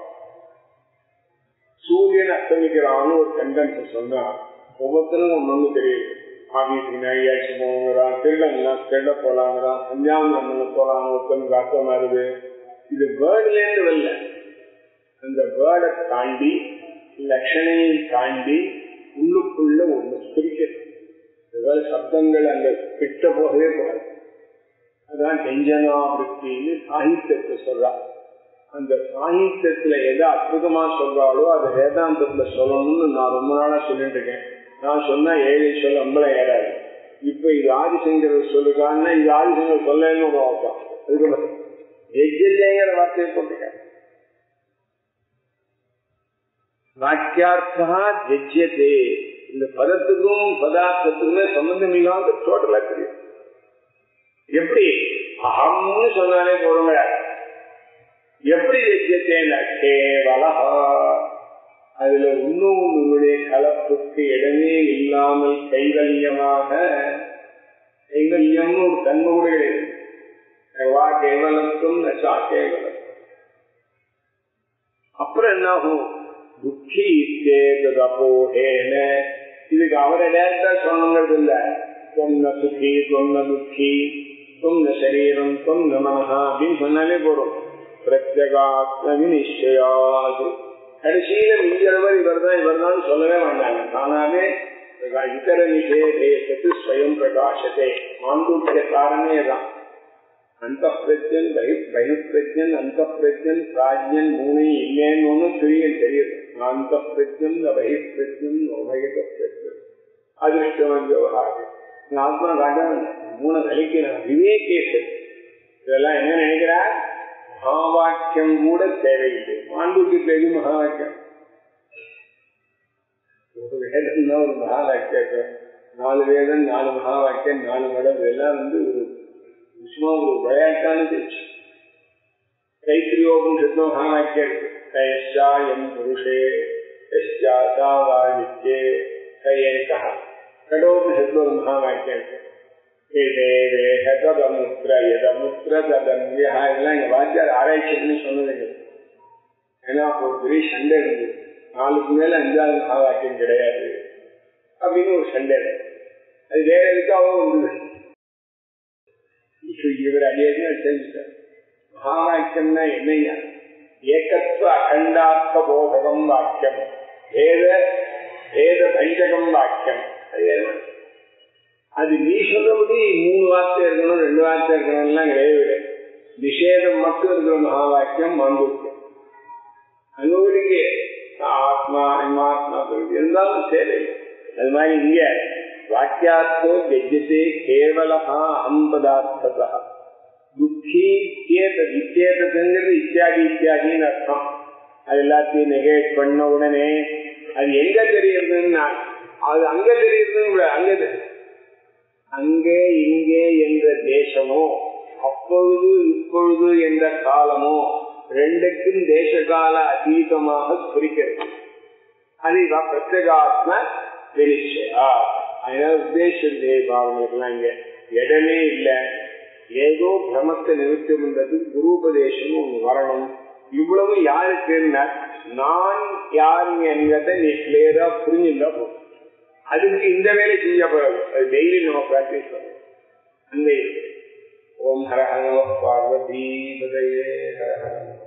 சூரியன் அஸ்தமிக்கிறான்னு ஒரு சென்டென்ஸ் சொன்னா ஒவ்வொருத்தரும் ஒண்ணு ஒண்ணு தெரியுது ஆபீஸுக்கு நகையாச்சு போங்கிறான் திருடங்களாம் திருட போலாங்கிறான் சந்தியாவந்தம் போலாம் ஒருத்தனுக்கு அர்த்தம் வருது இது வேர்ட்ல இருந்து வரல அந்த வேர்டை தாண்டி லட்சணையை தாண்டி உள்ளுக்குள்ள ஒண்ணு பிரிக்கிறது ஏதாவது சப்தங்கள் அங்க கிட்ட போகவே கூடாது அதான் கெஞ்சனாவிருத்தின்னு சாகித்யத்தை சொல்றா அந்த சாகித்யத்துல எதை அற்புதமா சொல்றாளோ அதை வேதாந்தத்துல சொல்லணும்னு நான் ரொம்ப நாளா சொல்லிட்டு இருக்கேன் நான் சொன்னா ஏழை சொல்ல அம்பளம் ஏறாது இப்ப இது ஆதிசங்கர் சொல்லுக்கான்னா இது ஆதிசங்கர் சொல்லன்னு ஒரு வார்த்தை அதுக்கு எஜ்ஜேங்கிற வார்த்தையை போட்டுக்க வாக்கியார்த்தா ஜெஜ்யதே இந்த பதத்துக்கும் பதார்த்தத்துக்குமே சம்பந்தம் இல்லாத டோட்டலா தெரியும் எப்படி அகம்னு சொன்னாலே போறோங்க எப்படி ஜெஜ்யத்தேன கேவலா அதுல இன்னும் உன்னுடைய கலப்புக்கு இடமே இல்லாமல் கைவல்யமாக கைவல்யம்னு ஒரு தன்மை கூட கிடையாது வா கேவலத்தும் நச்சா கேவலம் அப்புறம் என்ன ஆகும் துக்கி அப்போஹேன இதுக்கு அவரை டேரக்டா சொல்லணுங்கிறது இல்ல தொன்ன சுக்கி தொன்ன துக்கி தொன்ன சரீரம் தொன்ன மனஹா அப்படின்னு சொன்னாலே போறோம் பிரத்யகாத்ம நிச்சயாது கடைசியில மிஞ்சளவர் இவர் தான் இவர் தான் சொல்லவே வேண்டாங்க தானாவே இத்தர நிஷேதேசத்து ஸ்வயம் பிரகாசத்தே மாண்டூக்கிய காரணமே தான் அந்த பிரஜன் பகி பிரஜன் அந்த பிரஜன் பிராஜ்யன் மூணு இல்லைன்னு ஒண்ணு தெரியும் தெரியுது அந்த பிரஜன் பகி பிரஜன் உபகித பிரஜன் அதிருஷ்டம் விவகாரம் ஆத்மா காட்டம் மூணு கழிக்கிறான் விவேகேசன் இதெல்லாம் என்ன நினைக்கிறார் மகாவாக்கியம் கூட தேவையில்லை மாண்டூக்கு பேரு மகாவாக்கியம் ஒரு வேதம் ஒரு மகாவாக்கியம் நாலு வேதம் நாலு மகாவாக்கியம் நாலு மடம் இதெல்லாம் வந்து ஒரு சும்மா ஒரு விளையாட்டான பேச்சு தைத்திரியோபனிஷத்து மகாவாக்கியம் இருக்கு கயஷா எம் புருஷே யஷ்யாசா வாதித்யே கயேகா கடோபனிஷத்து ஒரு மகாவாக்கியம் இருக்கு ததமுத்திர எதமுத்திர ததன்யா இதெல்லாம் எங்க வாத்தியார் ஆராய்ச்சின்னு சொன்னது ஏன்னா ஒரு பெரிய சண்டை இருந்தது நாலுக்கு மேல அஞ்சாவது மகாவாக்கியம் கிடையாது அப்படின்னு ஒரு சண்டை அது வேற எதுக்காக வந்தது இவர் அடியேன்னு தெரிஞ்சுட்டார் மகாவாக்கியம்னா என்னையா ஏகத்துவ அகண்டார்த்த போதகம் வாக்கியம் வேத வேத பைஜகம் வாக்கியம் அது அது நீ சொல்றபடி மூணு வார்த்தை இருக்கணும் ரெண்டு வார்த்தை இருக்கணும்லாம் கிடையவே கிடையாது நிஷேதம் மட்டும் இருக்கிற மகா வாக்கியம் மாண்டூக்கியம் அனுபவிக்கு ஆத்மா இமாத்மா இருந்தாலும் தேவை அது மாதிரி இங்க வாக்கியார்த்தோ கெஜ்யத்தே கேவலஹா அகம் பதார்த்ததா துக்கி இத்தியேதது இத்தியேததுங்கிறது இத்தியாதி இத்தியாதின்னு அர்த்தம் அது எல்லாத்தையும் நெகேட் பண்ண உடனே அது எங்க தெரியுதுன்னா அது அங்க தெரியுதுன்னு அங்க அங்கே இங்கே என்ற தேசமோ அப்பொழுது இப்பொழுது என்ற காலமோ ரெண்டுக்கும் தேசகால அதீதமாக குறிக்கிறது அது பிரத்யேகாத்ம வெளிச்சயா அதனால உத்தேச பாவங்களுக்கெல்லாம் இங்க இடமே இல்லை ஏதோ பிரமத்தை நிறுத்தி பண்றது குருபதேசம் ஒண்ணு வரணும் இவ்வளவு யாருக்குன்னா நான் யாருங்க என்கிறத நீ கிளியரா புரிஞ்சுட்டா போதும் அதுக்கு இந்த வேலை செய்யப்படாது அது டெய்லி நம்ம பிராக்டிஸ் பண்ணணும் அந்த ஓம் ஹர ஹர பார்வதி ஹர